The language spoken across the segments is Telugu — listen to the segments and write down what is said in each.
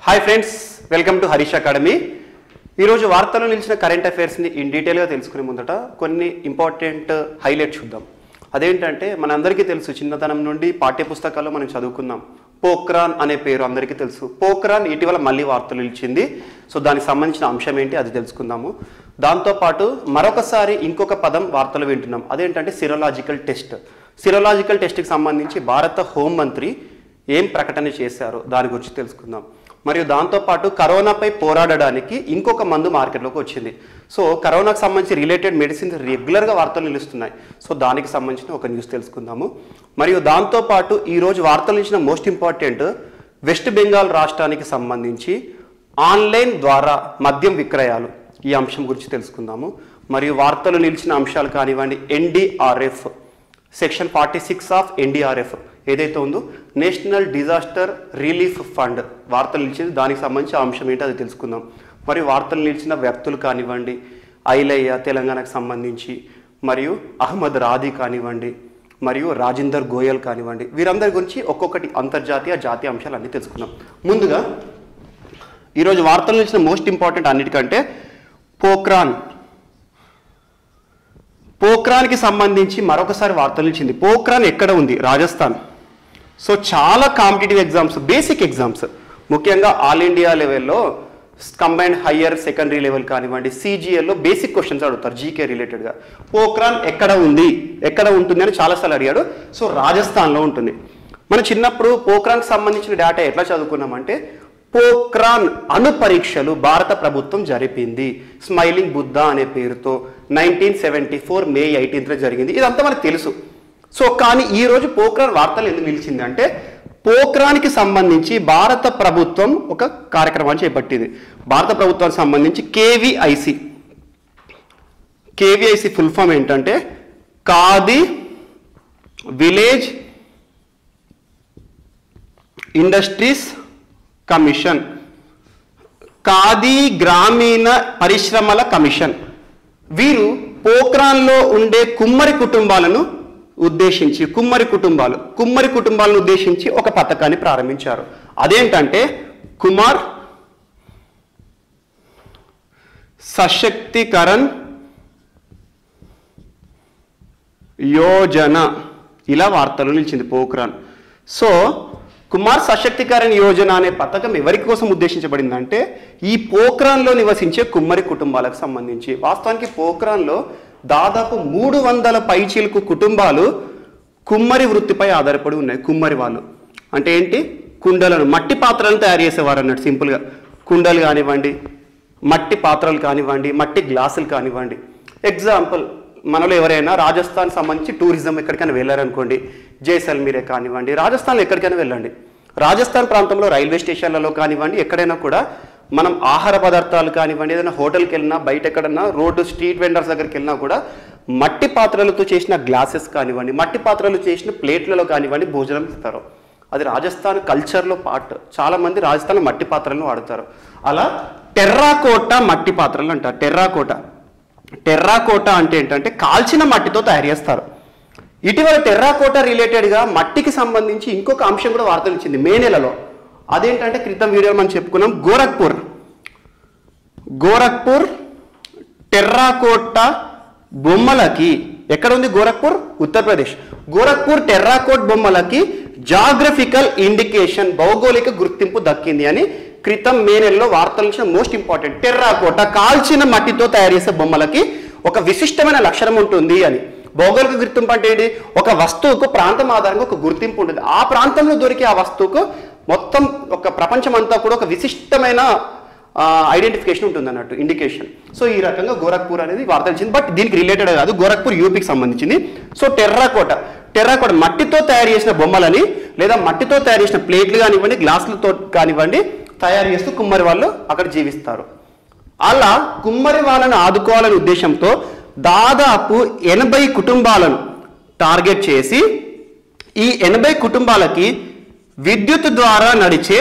hi friends welcome to Harish academy ఈరోజు వార్తల్లో నిలిచిన కరెంట్ అఫైర్స్ని ఇన్ డీటెయిల్గా తెలుసుకునే ముందట కొన్ని ఇంపార్టెంట్ హైలైట్ చూద్దాం అదేంటంటే మనందరికీ తెలుసు చిన్నతనం నుండి పాఠ్య పుస్తకాల్లో మనం చదువుకున్నాం పోక్రాన్ అనే పేరు అందరికీ తెలుసు పోక్రాన్ ఇటీవల మళ్ళీ వార్తలు నిలిచింది సో దానికి సంబంధించిన అంశం ఏంటి అది తెలుసుకుందాము దాంతోపాటు మరొకసారి ఇంకొక పదం వార్తలు వింటున్నాం అదేంటంటే సిరోలాజికల్ టెస్ట్ సిరోలాజికల్ టెస్ట్కి సంబంధించి భారత హోంమంత్రి ఏం ప్రకటన చేశారో దాని గురించి తెలుసుకుందాం మరియు దాంతోపాటు కరోనాపై పోరాడడానికి ఇంకొక మందు మార్కెట్లోకి వచ్చింది సో కరోనాకు సంబంధించి రిలేటెడ్ మెడిసిన్ రెగ్యులర్గా వార్తలు నిలుస్తున్నాయి సో దానికి సంబంధించిన ఒక న్యూస్ తెలుసుకుందాము మరియు దాంతోపాటు ఈరోజు వార్తలు నిలిచిన మోస్ట్ ఇంపార్టెంట్ వెస్ట్ బెంగాల్ రాష్ట్రానికి సంబంధించి ఆన్లైన్ ద్వారా మద్యం విక్రయాలు ఈ అంశం గురించి తెలుసుకుందాము మరియు వార్తలు నిలిచిన అంశాలు కానివ్వండి NDRF section forty six of NDRF ఏదైతే ఉందో నేషనల్ డిజాస్టర్ రిలీఫ్ ఫండ్ వార్తలు నిలిచింది దానికి సంబంధించి ఆ అంశం ఏంటో అది తెలుసుకుందాం మరియు వార్తలు నిలిచిన వ్యక్తులు కానివ్వండి ఐలయ్య తెలంగాణకు సంబంధించి మరియు అహ్మద్ రాధీ కానివ్వండి మరియు రాజేందర్ గోయల్ కానివ్వండి వీరందరి గురించి ఒక్కొక్కటి అంతర్జాతీయ జాతీయ అంశాలు అన్నీ తెలుసుకుందాం ముందుగా ఈరోజు వార్తలు నిలిచిన మోస్ట్ ఇంపార్టెంట్ అన్నిటికంటే పోక్రాన్ పోక్రాన్కి సంబంధించి మరొకసారి వార్తలు ఇచ్చింది పోక్రాన్ ఎక్కడ ఉంది రాజస్థాన్ సో చాలా కాంపిటేటివ్ ఎగ్జామ్స్ బేసిక్ ఎగ్జామ్స్ ముఖ్యంగా ఆల్ ఇండియా లెవెల్లో కంబైన్డ్ హయ్యర్ సెకండరీ లెవెల్ కానివ్వండి సిజిఎల్లో బేసిక్ క్వశ్చన్స్ అడుగుతారు జీకే రిలేటెడ్గా పోక్రాన్ ఎక్కడ ఉంది ఎక్కడ ఉంటుంది అని చాలాసార్లు అడిగాడు సో రాజస్థాన్లో ఉంటుంది మన చిన్నప్పుడు పోక్రాన్కి సంబంధించిన డేటా ఎట్లా చదువుకున్నామంటే పోక్రాన్ అణు పరీక్షలు భారత ప్రభుత్వం జరిపింది స్మైలింగ్ బుద్ధ అనే పేరుతో నైన్టీన్ సెవెంటీ ఫోర్ మే ఎయిటీన్త్లో జరిగింది ఇదంతా మనకు తెలుసు సో కానీ ఈ రోజు పోక్రాన్ వార్తలు ఎందుకు నిలిచింది అంటే పోక్రాన్కి సంబంధించి భారత ప్రభుత్వం ఒక కార్యక్రమాన్ని చేపట్టింది భారత ప్రభుత్వానికి సంబంధించి కేవీఐసి కేవీఐసి ఫుల్ ఫామ్ ఏంటంటే కాది విలేజ్ ఇండస్ట్రీస్ కమిషన్ ఖాదీ గ్రామీణ పరిశ్రమల కమిషన్ వీరు పోక్రాన్లో ఉండే కుమ్మరి కుటుంబాలను ఉద్దేశించి కుమ్మరి కుటుంబాలు కుమ్మరి కుటుంబాలను ఉద్దేశించి ఒక పథకాన్ని ప్రారంభించారు అదేంటంటే కుమార్ సశక్తికరణ్ యోజన ఇలా వార్తలు నిలిచింది పోఖ్రాన్ సో కుమార్ సశక్తికరణ్ యోజన అనే పథకం ఎవరి కోసం ఉద్దేశించబడిందంటే ఈ పోఖ్రాన్లో నివసించే కుమ్మరి కుటుంబాలకు సంబంధించి వాస్తవానికి పోఖ్రాన్లో దాదాపు మూడు వందల పైచీలకు కుటుంబాలు కుమ్మరి వృత్తిపై ఆధారపడి ఉన్నాయి కుమ్మరి వాళ్ళు అంటే ఏంటి కుండలను మట్టి పాత్రలను తయారు చేసేవారు అన్నట్టు సింపుల్గా కుండలు కానివ్వండి మట్టి పాత్రలు కానివ్వండి మట్టి గ్లాసులు కానివ్వండి ఎగ్జాంపుల్ మనలో ఎవరైనా రాజస్థాన్ సంబంధించి టూరిజం ఎక్కడికైనా వెళ్ళారనుకోండి జైసల్మీరే కానివ్వండి రాజస్థాన్లో ఎక్కడికైనా వెళ్ళండి రాజస్థాన్ ప్రాంతంలో రైల్వే స్టేషన్లలో కానివ్వండి ఎక్కడైనా కూడా మనం ఆహార పదార్థాలు కానివ్వండి ఏదైనా హోటల్కి వెళ్ళినా బయట ఎక్కడన్నా రోడ్డు స్ట్రీట్ వెండర్స్ దగ్గరికి వెళ్ళినా కూడా మట్టి పాత్రలతో చేసిన గ్లాసెస్ కానివ్వండి మట్టి పాత్రలు చేసిన ప్లేట్లలో కానివ్వండి భోజనం ఇస్తారు అది రాజస్థాన్ కల్చర్లో పార్ట్ చాలా మంది రాజస్థాన్లో మట్టి పాత్రలను వాడతారు అలా టెర్రాకోట మట్టి పాత్రలు అంటారు టెర్రాకోట టెర్రాకోట అంటే ఏంటంటే కాల్చిన మట్టితో తయారు చేస్తారు ఇటీవల టెర్రాకోట రిలేటెడ్గా మట్టికి సంబంధించి ఇంకొక అంశం కూడా వార్తలు ఇచ్చింది మే నెలలో అదేంటంటే క్రితం వీడియోలో మనం చెప్పుకున్నాం గోరఖ్పూర్ గోరఖ్పూర్ టెర్రాకోట బొమ్మలకి ఎక్కడ ఉంది గోరఖ్పూర్ ఉత్తరప్రదేశ్ గోరఖ్పూర్ టెర్రాకోట్ బొమ్మలకి జాగ్రఫికల్ ఇండికేషన్ భౌగోళిక గుర్తింపు దక్కింది అని క్రితం మే నెలలో వార్తలు ఇచ్చిన మోస్ట్ ఇంపార్టెంట్ టెర్రాకోట కాల్చిన మట్టితో తయారు చేసే బొమ్మలకి ఒక విశిష్టమైన లక్షణం ఉంటుంది అని భౌగోళిక గుర్తింపు అంటే ఏంటి ఒక వస్తువుకు ప్రాంతం ఆధారంగా ఒక గుర్తింపు ఉంటుంది ఆ ప్రాంతంలో దొరికే ఆ వస్తువుకు మొత్తం ఒక ప్రపంచం అంతా కూడా ఒక విశిష్టమైన ఐడెంటిఫికేషన్ ఉంటుంది అన్నట్టు ఇండికేషన్ సో ఈ రకంగా గోరఖ్పూర్ అనేది వార్త ఇచ్చింది బట్ దీనికి రిలేటెడ్ కాదు గోరఖ్పూర్ యూపీకి సంబంధించింది సో టెర్రాకోట టెర్రాకోట మట్టితో తయారు చేసిన బొమ్మలని లేదా మట్టితో తయారు చేసిన ప్లేట్లు కానివ్వండి గ్లాసులతో కానివ్వండి తయారు చేస్తూ కుమ్మరి వాళ్ళు అక్కడ జీవిస్తారు అలా కుమ్మరి వాళ్ళను ఆదుకోవాలనే ఉద్దేశంతో దాదాపు ఎనభై కుటుంబాలను టార్గెట్ చేసి ఈ ఎనభై కుటుంబాలకి విద్యుత్ ద్వారా నడిచే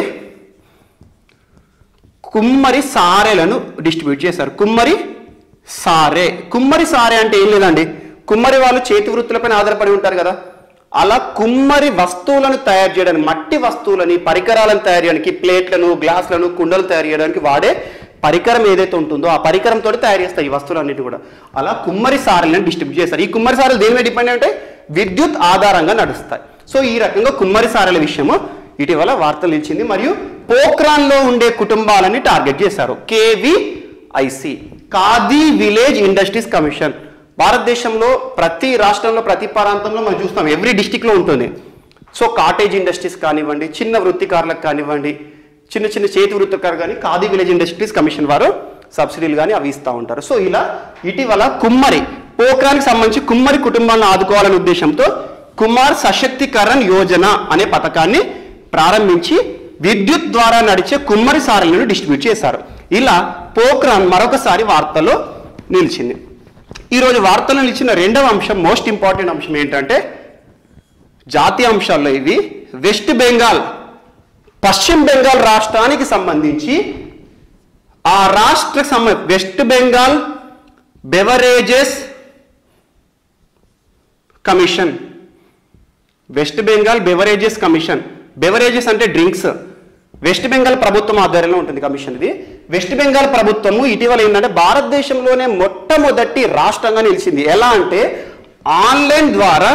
కుమ్మరి సారెలను డిస్ట్రిబ్యూట్ చేశారు కుమ్మరి సారే కుమ్మరి సారే అంటే ఏం లేదండి కుమ్మరి వాళ్ళు చేతి వృత్తులపైన ఆధారపడి ఉంటారు కదా అలా కుమ్మరి వస్తువులను తయారు చేయడానికి మట్టి వస్తువులని పరికరాలను తయారు చేయడానికి ప్లేట్లను గ్లాసులను కుండలు తయారు చేయడానికి వాడే పరికరం ఏదైతే ఉంటుందో ఆ పరికరంతో తయారు చేస్తాయి ఈ వస్తువులన్నిటి కూడా అలా కుమ్మరి సారలను డిస్ట్రిబ్యూట్ చేస్తారు ఈ కుమ్మరి సారలు దేని మీద డిపెండ్ అంటే విద్యుత్ ఆధారంగా నడుస్తాయి సో ఈ రకంగా కుమ్మరి సారల విషయము ఇటీవల వార్తలు ఇచ్చింది మరియు పోఖ్రాన్లో ఉండే కుటుంబాలని టార్గెట్ చేశారు KVIC Khadi village industries commission భారతదేశంలో ప్రతి రాష్ట్రంలో ప్రతి ప్రాంతంలో మనం చూస్తాం ఎవ్రీ డిస్టిక్లో ఉంటుంది సో కాటేజ్ ఇండస్ట్రీస్ కానివ్వండి చిన్న వృత్తికారులకు కానివ్వండి చిన్న చిన్న చేతి వృత్తికారు కానీ ఖాదీ విలేజ్ ఇండస్ట్రీస్ కమిషన్ వారు సబ్సిడీలు కానీ అవి ఇస్తూ ఉంటారు సో ఇలా ఇటీవల కుమ్మరి పోఖ్రానికి సంబంధించి కుమ్మరి కుటుంబాలను ఆదుకోవాలనే ఉద్దేశంతో కుమార్ సశక్తికరణ్ యోజన అనే పథకాన్ని ప్రారంభించి విద్యుత్ ద్వారా నడిచే కుమ్మరి సారలను డిస్ట్రిబ్యూట్ చేశారు ఇలా పోఖ్రాన్ మరొకసారి వార్తల్లో నిలిచింది ఈరోజు వార్తల్లో నిలిచిన రెండవ అంశం మోస్ట్ ఇంపార్టెంట్ అంశం ఏంటంటే జాతీయ అంశాల్లో ఇవి వెస్ట్ బెంగాల్ పశ్చిమ బెంగాల్ రాష్ట్రానికి సంబంధించి ఆ రాష్ట్ర సంబ West Bengal beverages commission West Bengal beverages commission beverages అంటే డ్రింక్స్ వెస్ట్ బెంగాల్ ప్రభుత్వం ఆధ్వర్యంలో ఉంటుంది కమిషన్ ఇది వెస్ట్ బెంగాల్ ప్రభుత్వము ఇటీవల ఏంటంటే భారతదేశంలోనే మొట్టమొదటి రాష్ట్రంగా నిలిచింది ఎలా అంటే ఆన్లైన్ ద్వారా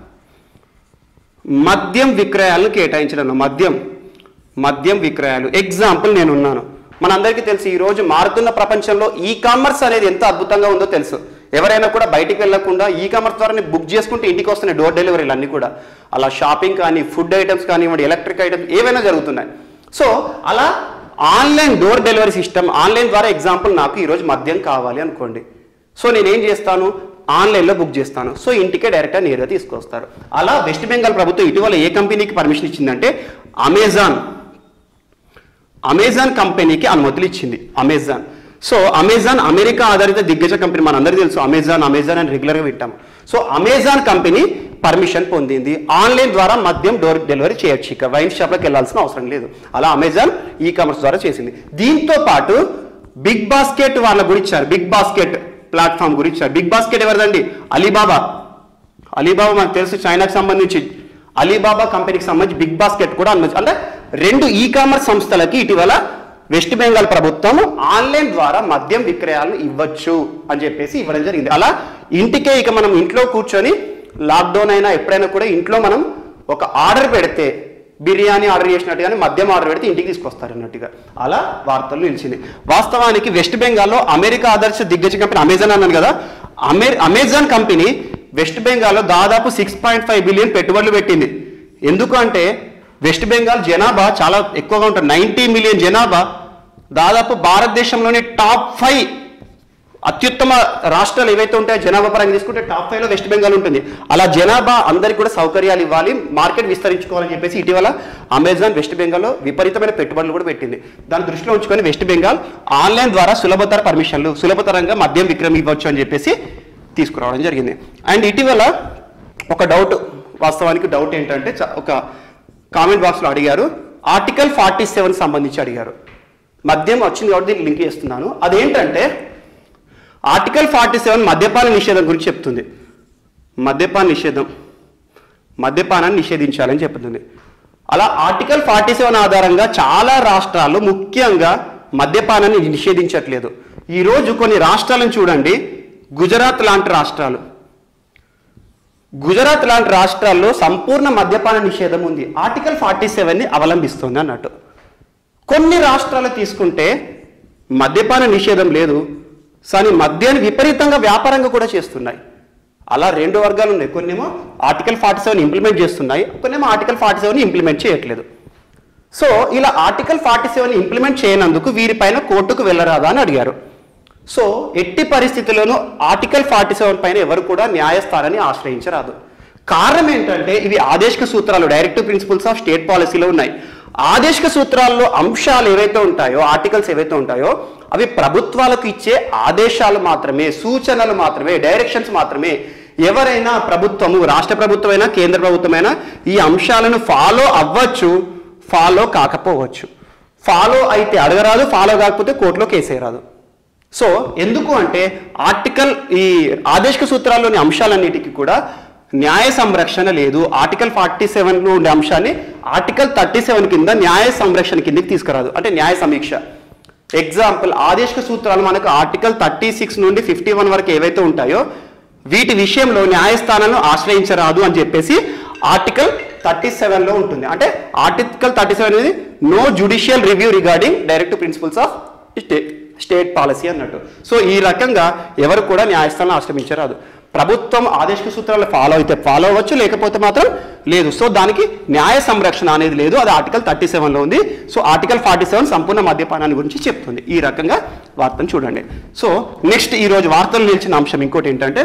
మద్యం విక్రయాలను కేటాయించడం మద్యం మద్యం విక్రయాలు ఎగ్జాంపుల్ నేను ఉన్నాను మనందరికీ తెలుసు ఈ రోజు మారుతున్న ప్రపంచంలో ఈ కామర్స్ అనేది ఎంత అద్భుతంగా ఉందో తెలుసు ఎవరైనా కూడా బయటికి వెళ్లకుండా ఈ కామర్స్ ద్వారా బుక్ చేసుకుంటే ఇంటికి వస్తున్నాయి డోర్ డెలివరీలు అన్నీ కూడా అలా షాపింగ్ కానీ ఫుడ్ ఐటమ్స్ కానివ్వండి ఎలక్ట్రిక్ ఐటమ్స్ ఏవైనా జరుగుతున్నాయి సో అలా online door delivery system online ద్వారా ఎగ్జాంపుల్ నాకు ఈరోజు మద్యం కావాలి అనుకోండి సో నేనేం చేస్తాను ఆన్లైన్లో బుక్ చేస్తాను సో ఇంటికే డైరెక్ట్గా నేరుగా తీసుకొస్తారు అలా వెస్ట్ బెంగాల్ ప్రభుత్వం ఇటీవల ఏ కంపెనీకి పర్మిషన్ ఇచ్చిందంటే అమెజాన్ అమెజాన్ కంపెనీకి అనుమతులు ఇచ్చింది అమెజాన్ సో అమెజాన్ అమెరికా ఆధారిత దిగ్గజ కంపెనీ మనందరికీ తెలుసు అమెజాన్ అమెజాన్ అని రెగ్యులర్గా వింటాం సో అమెజాన్ కంపెనీ పర్మిషన్ పొందింది ఆన్లైన్ ద్వారా మద్యం డోర్ డెలివరీ చేయొచ్చు ఇక వైన్ షాప్లోకి వెళ్ళాల్సిన అవసరం లేదు అలా అమెజాన్ ఈ కామర్స్ ద్వారా చేసింది దీంతో పాటు బిగ్ బాస్కెట్ వాళ్ళ గురించి ఇచ్చారు బిగ్ బాస్కెట్ ప్లాట్ఫామ్ గురించి ఇచ్చారు బిగ్ బాస్కెట్ ఎవరిదండి అలీబాబా అలీబాబా మనకు తెలుసు చైనాకి సంబంధించి అలీబాబా కంపెనీకి సంబంధించి బిగ్ బాస్కెట్ కూడా అనుమతి అంటే రెండు ఈ కామర్స్ సంస్థలకి ఇటీవల వెస్ట్ బెంగాల్ ప్రభుత్వం ఆన్లైన్ ద్వారా మద్యం విక్రయాలను ఇవ్వచ్చు అని చెప్పేసి ఇవ్వడం జరిగింది అలా ఇంటికే ఇక మనం ఇంట్లో కూర్చొని లాక్డౌన్ అయినా ఎప్పుడైనా కూడా ఇంట్లో మనం ఒక ఆర్డర్ పెడితే బిర్యానీ ఆర్డర్ చేసినట్టుగానే మద్యం ఆర్డర్ పెడితే ఇంటికి తీసుకొస్తారు అన్నట్టుగా అలా వార్తలు నిలిచింది వాస్తవానికి వెస్ట్ బెంగాల్లో అమెరికా ఆదర్శ దిగ్గజ కంపెనీ అమెజాన్ అన్నాను కదా అమె అమెజాన్ కంపెనీ వెస్ట్ బెంగాల్లో దాదాపు సిక్స్ పాయింట్ ఫైవ్ బిలియన్ పెట్టుబడులు పెట్టింది ఎందుకు అంటే వెస్ట్ బెంగాల్ జనాభా చాలా ఎక్కువగా ఉంటుంది నైంటీ మిలియన్ జనాభా దాదాపు భారతదేశంలోని టాప్ ఫైవ్ అత్యుత్తమ రాష్ట్రాలు ఏవైతే ఉంటాయో జనాభా పరంగా తీసుకుంటే టాప్ ఫైవ్ లో వెస్ట్ బెంగాల్ ఉంటుంది అలా జనాభా అందరికి కూడా సౌకర్యాలు ఇవ్వాలి మార్కెట్ విస్తరించుకోవాలని చెప్పేసి ఇటీవల అమెజాన్ వెస్ట్ బెంగాల్లో విపరీతమైన పెట్టుబడులు కూడా పెట్టింది దాన్ని దృష్టిలో ఉంచుకొని వెస్ట్ బెంగాల్ ఆన్లైన్ ద్వారా సులభతర పర్మిషన్లు సులభతరంగా మద్యం విక్రయం ఇవ్వచ్చు అని చెప్పేసి తీసుకురావడం జరిగింది అండ్ ఇటీవల ఒక డౌట్ వాస్తవానికి డౌట్ ఏంటంటే చ- ఒక కామెంట్ బాక్స్లో అడిగారు ఆర్టికల్ ఫార్టీ సెవెన్ సంబంధించి అడిగారు మద్యం వచ్చింది కాబట్టి దీనికి లింక్ చేస్తున్నాను అదేంటంటే ఆర్టికల్ ఫార్టీ సెవెన్ మద్యపాన నిషేధం గురించి చెప్తుంది మద్యపాన నిషేధం మద్యపానాన్ని నిషేధించాలని చెప్తుంది అలా ఆర్టికల్ ఫార్టీ సెవెన్ ఆధారంగా చాలా రాష్ట్రాలు ముఖ్యంగా మద్యపానాన్ని నిషేధించట్లేదు ఈరోజు కొన్ని రాష్ట్రాలను చూడండి గుజరాత్ లాంటి రాష్ట్రాలు గుజరాత్ లాంటి రాష్ట్రాల్లో సంపూర్ణ మద్యపాన నిషేధం ఉంది ఆర్టికల్ ఫార్టీ సెవెన్ని అవలంబిస్తుంది అన్నట్టు కొన్ని రాష్ట్రాలు తీసుకుంటే మద్యపాన నిషేధం లేదు కానీ మద్యాన్ని విపరీతంగా వ్యాపారంగా కూడా చేస్తున్నాయి అలా రెండు వర్గాలు ఉన్నాయి కొన్నేమో ఆర్టికల్ ఫార్టీ సెవెన్ ఇంప్లిమెంట్ చేస్తున్నాయి కొన్నేమో ఆర్టికల్ ఫార్టీ సెవెన్ ఇంప్లిమెంట్ చేయట్లేదు సో ఇలా ఆర్టికల్ ఫార్టీ సెవెన్ ఇంప్లిమెంట్ చేయనందుకు వీరిపైన కోర్టుకు వెళ్ళరాదా అని అడిగారు సో ఎట్టి పరిస్థితుల్లోనూ ఆర్టికల్ ఫార్టీ సెవెన్ పైన ఎవరు కూడా న్యాయస్థానాన్ని ఆశ్రయించరాదు కారణం ఏంటంటే ఇవి ఆదేశిక సూత్రాలు డైరెక్టివ్ ప్రిన్సిపల్స్ ఆఫ్ స్టేట్ పాలసీలో ఉన్నాయి ఆదేశిక సూత్రాల్లో అంశాలు ఏవైతే ఉంటాయో ఆర్టికల్స్ ఏవైతే ఉంటాయో అవి ప్రభుత్వాలకు ఇచ్చే ఆదేశాలు మాత్రమే సూచనలు మాత్రమే డైరెక్షన్స్ మాత్రమే ఎవరైనా ప్రభుత్వము రాష్ట్ర ప్రభుత్వమైనా కేంద్ర ప్రభుత్వమైనా ఈ అంశాలను ఫాలో అవ్వచ్చు ఫాలో కాకపోవచ్చు ఫాలో అయితే అడగరాదు ఫాలో కాకపోతే కోర్టులో కేసేయరాదు సో ఎందుకు అంటే ఆర్టికల్ ఈ ఆదేశిక సూత్రాల్లోని అంశాలన్నిటికీ కూడా న్యాయ సంరక్షణ లేదు ఆర్టికల్ ఫార్టీ సెవెన్లో ఉండే అంశాన్ని ఆర్టికల్ థర్టీ సెవెన్ కింద న్యాయ సంరక్షణ కిందకి తీసుకురాదు అంటే న్యాయ సమీక్ష ఎగ్జాంపుల్ ఆదేశిక సూత్రాలు మనకు ఆర్టికల్ థర్టీ సిక్స్ నుండి ఫిఫ్టీ వన్ వరకు ఏవైతే ఉంటాయో వీటి విషయంలో న్యాయస్థానాలను ఆశ్రయించరాదు అని చెప్పేసి ఆర్టికల్ థర్టీ సెవెన్లో ఉంటుంది అంటే ఆర్టికల్ థర్టీ సెవెన్ అనేది no judicial review regarding direct principles of state state policy అన్నట్టు సో ఈ రకంగా ఎవరు కూడా న్యాయస్థానం ఆశ్రమించరాదు ప్రభుత్వం ఆదేశిక సూత్రాలు ఫాలో అయితే ఫాలో అవ్వచ్చు లేకపోతే మాత్రం లేదు సో దానికి న్యాయ సంరక్షణ అనేది లేదు అది ఆర్టికల్ థర్టీ సెవెన్లో ఉంది సో ఆర్టికల్ ఫార్టీ సెవెన్ సంపూర్ణ మద్యపానాన్ని గురించి చెప్తుంది ఈ రకంగా వార్తను చూడండి సో నెక్స్ట్ ఈ రోజు వార్తలు నిలిచిన అంశం ఇంకోటి ఏంటంటే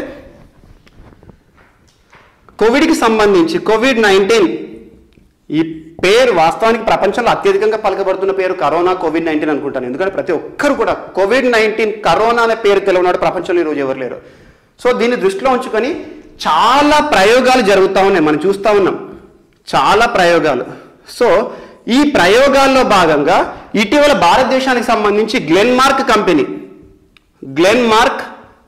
కోవిడ్కి సంబంధించి కోవిడ్ నైన్టీన్ ఈ పేరు వాస్తవానికి ప్రపంచంలో అత్యధికంగా పలకబడుతున్న పేరు కరోనా కోవిడ్ నైన్టీన్ అనుకుంటాను ఎందుకంటే ప్రతి ఒక్కరు కూడా కోవిడ్ నైన్టీన్ కరోనా అనే పేరు తెలియనాడు ప్రపంచంలో ఈరోజు ఎవరు లేరు సో దీన్ని దృష్టిలో ఉంచుకొని చాలా ప్రయోగాలు జరుగుతూ ఉన్నాయి మనం చూస్తూ ఉన్నాం చాలా ప్రయోగాలు సో ఈ ప్రయోగాల్లో భాగంగా ఇటీవల భారతదేశానికి సంబంధించి గ్లెన్మార్క్ కంపెనీ గ్లెన్మార్క్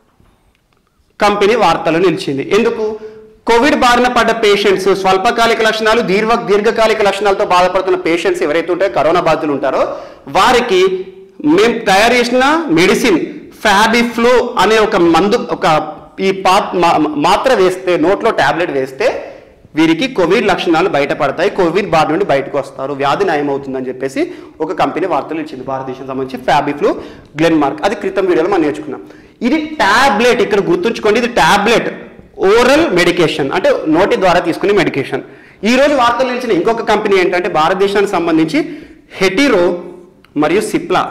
కంపెనీ వార్తలు నిలిచింది ఎందుకు కోవిడ్ బారిన పడ్డ పేషెంట్స్ స్వల్పకాలిక లక్షణాలు దీర్ఘ దీర్ఘకాలిక లక్షణాలతో బాధపడుతున్న పేషెంట్స్ ఎవరైతే ఉంటారో కరోనా బాధితులు ఉంటారో వారికి మేము తయారు చేసిన మెడిసిన్ ఫ్యాబిఫ్లూ అనే ఒక మందు ఒక ఈ పాత్ మా- మాత్ర వేస్తే నోట్లో టాబ్లెట్ వేస్తే వీరికి కోవిడ్ లక్షణాలు బయటపడతాయి కోవిడ్ బారి నుండి బయటకు వస్తారు వ్యాధి నయం అవుతుందని చెప్పేసి ఒక కంపెనీ వార్తలు ఇచ్చింది భారతదేశం సంబంధించి ఫ్యాబిఫ్లూ గ్లెన్మార్క్ అది క్రితం వీడియోలో మనం నేర్చుకున్నాం ఇది టాబ్లెట్ ఇక్కడ గుర్తుంచుకోండి ఇది టాబ్లెట్ ఓరల్ మెడికేషన్ అంటే నోటి ద్వారా తీసుకునే మెడికేషన్ ఈ రోజు వార్తలు నిలిచిన ఇంకొక కంపెనీ ఏంటంటే భారతదేశానికి సంబంధించి హెటిరో మరియు సిప్లా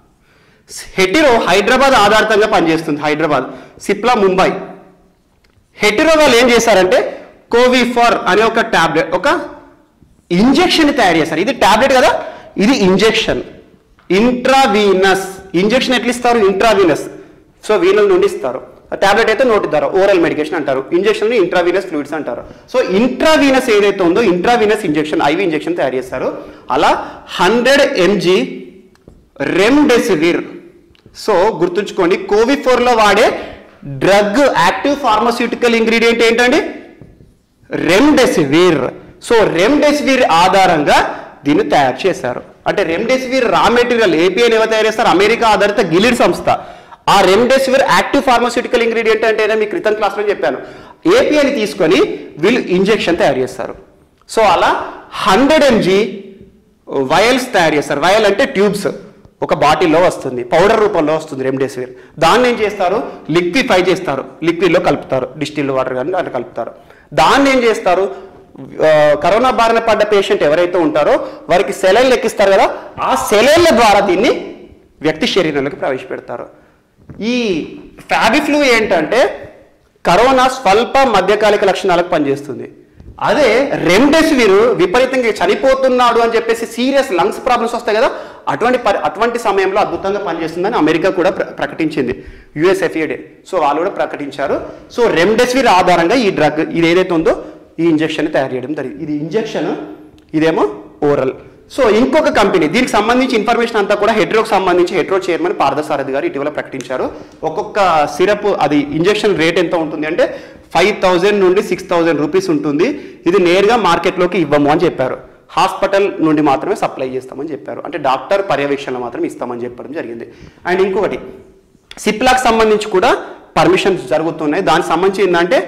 హెటిరో హైదరాబాద్ ఆధారితంగా పనిచేస్తుంది హైదరాబాద్ సిప్లా ముంబై హెటిరో వాళ్ళు ఏం చేశారంటే కోవిఫార్ అనే ఒక టాబ్లెట్ ఒక ఇంజెక్షన్ తయారు చేశారు ఇది టాబ్లెట్ కదా ఇది ఇంజెక్షన్ ఇంట్రావీనస్ ఇంజెక్షన్ ఎట్లా ఇస్తారు ఇంట్రావీనస్ సో వీనల్ నుండి ఇస్తారు టాబ్లెట్ అయితే నోటి ద్వారా ఓరల్ మెడికేషన్ అంటారు ఇంజెక్షన్ ఇంట్రావీనస్ ఫ్లూయిడ్స్ అంటారు సో ఇంట్రావీనస్ ఏదైతే ఉందో ఇంట్రావీనస్ ఇంజెక్షన్ ఐవి ఇంజెక్షన్ తయారు చేస్తారు అలా హండ్రెడ్ ఎంజీ రెమ్డెసివిర్ సో గుర్తుంచుకోండి కోవిఫోర్లో వాడే డ్రగ్ యాక్టివ్ ఫార్మస్యూటికల్ ఇంగ్రీడియంట్ ఏంటండి రెమ్డెసివిర్ సో రెమ్డెసివిర్ ఆధారంగా దీన్ని తయారు చేశారు అంటే రెమ్డెసివిర్ రా మెటీరియల్ ఏపీఐని ఎవరు తయారు చేస్తారు అమెరికా ఆధారిత గిలిడ్ సంస్థ ఆ రెమ్డెసివిర్ యాక్టివ్ ఫార్మస్యూటికల్ ఇంగ్రీడియంట్ అంటే ఏదో మీకు క్రితం క్లాస్లో చెప్పాను ఏపీఐని తీసుకొని వీళ్ళు ఇంజెక్షన్ తయారు చేస్తారు సో అలా హండ్రెడ్ ఎంజీ వయల్స్ తయారు చేస్తారు వయల్ అంటే ట్యూబ్స్ ఒక బాటిల్లో వస్తుంది పౌడర్ రూపంలో వస్తుంది రెమ్డెసివిర్ దాన్ని ఏం చేస్తారు లిక్విఫై చేస్తారు లిక్విడ్లో కలుపుతారు డిస్టిల్ వాటర్ కానీ దాంట్లో కలుపుతారు దాన్ని ఏం చేస్తారు ఆ, కరోనా బారిన పడ్డ పేషెంట్ ఎవరైతే ఉంటారో వారికి సెలైన్ లెక్కిస్తారు కదా ఆ సెలైన్ల ద్వారా దీన్ని వ్యక్తి శరీరంలోకి ప్రవేశపెడతారు ఈ ఫ్యాబిఫ్లూ ఏంటంటే కరోనా స్వల్ప మధ్యకాలిక లక్షణాలకు పనిచేస్తుంది అదే రెమ్డెసివిర్ విపరీతంగా చనిపోతున్నాడు అని చెప్పేసి సీరియస్ లంగ్స్ ప్రాబ్లమ్స్ వస్తాయి కదా అటువంటి పరి- అటువంటి సమయంలో అద్భుతంగా పనిచేస్తుందని అమెరికా కూడా ప్ర- ప్రకటించింది యుఎస్ఎఫ్ఏడే సో వాళ్ళు కూడా ప్రకటించారు సో రెమ్డెసివిర్ ఆధారంగా ఈ డ్రగ్ ఇది ఏదైతే ఉందో ఈ ఇంజెక్షన్ తయారు చేయడం జరిగింది ఇది ఇంజెక్షన్ ఇదేమో ఓరల్ సో ఇంకొక కంపెనీ దీనికి సంబంధించి ఇన్ఫర్మేషన్ అంతా కూడా హెడ్రోకి సంబంధించి హెడ్రో చైర్మన్ పార్థసారథి గారు ఇటీవల ప్రకటించారు ఒక్కొక్క సిరప్ అది ఇంజెక్షన్ రేట్ ఎంత ఉంటుంది అంటే ఫైవ్ థౌజండ్ నుండి సిక్స్ థౌజండ్ రూపీస్ ఉంటుంది ఇది నేరుగా మార్కెట్లోకి ఇవ్వము అని చెప్పారు హాస్పిటల్ నుండి మాత్రమే సప్లై చేస్తామని చెప్పారు అంటే డాక్టర్ పర్యవేక్షణలో మాత్రం ఇస్తామని చెప్పడం జరిగింది అండ్ ఇంకొకటి సిప్లాక్ సంబంధించి కూడా పర్మిషన్స్ జరుగుతున్నాయి దానికి సంబంధించి ఏంటంటే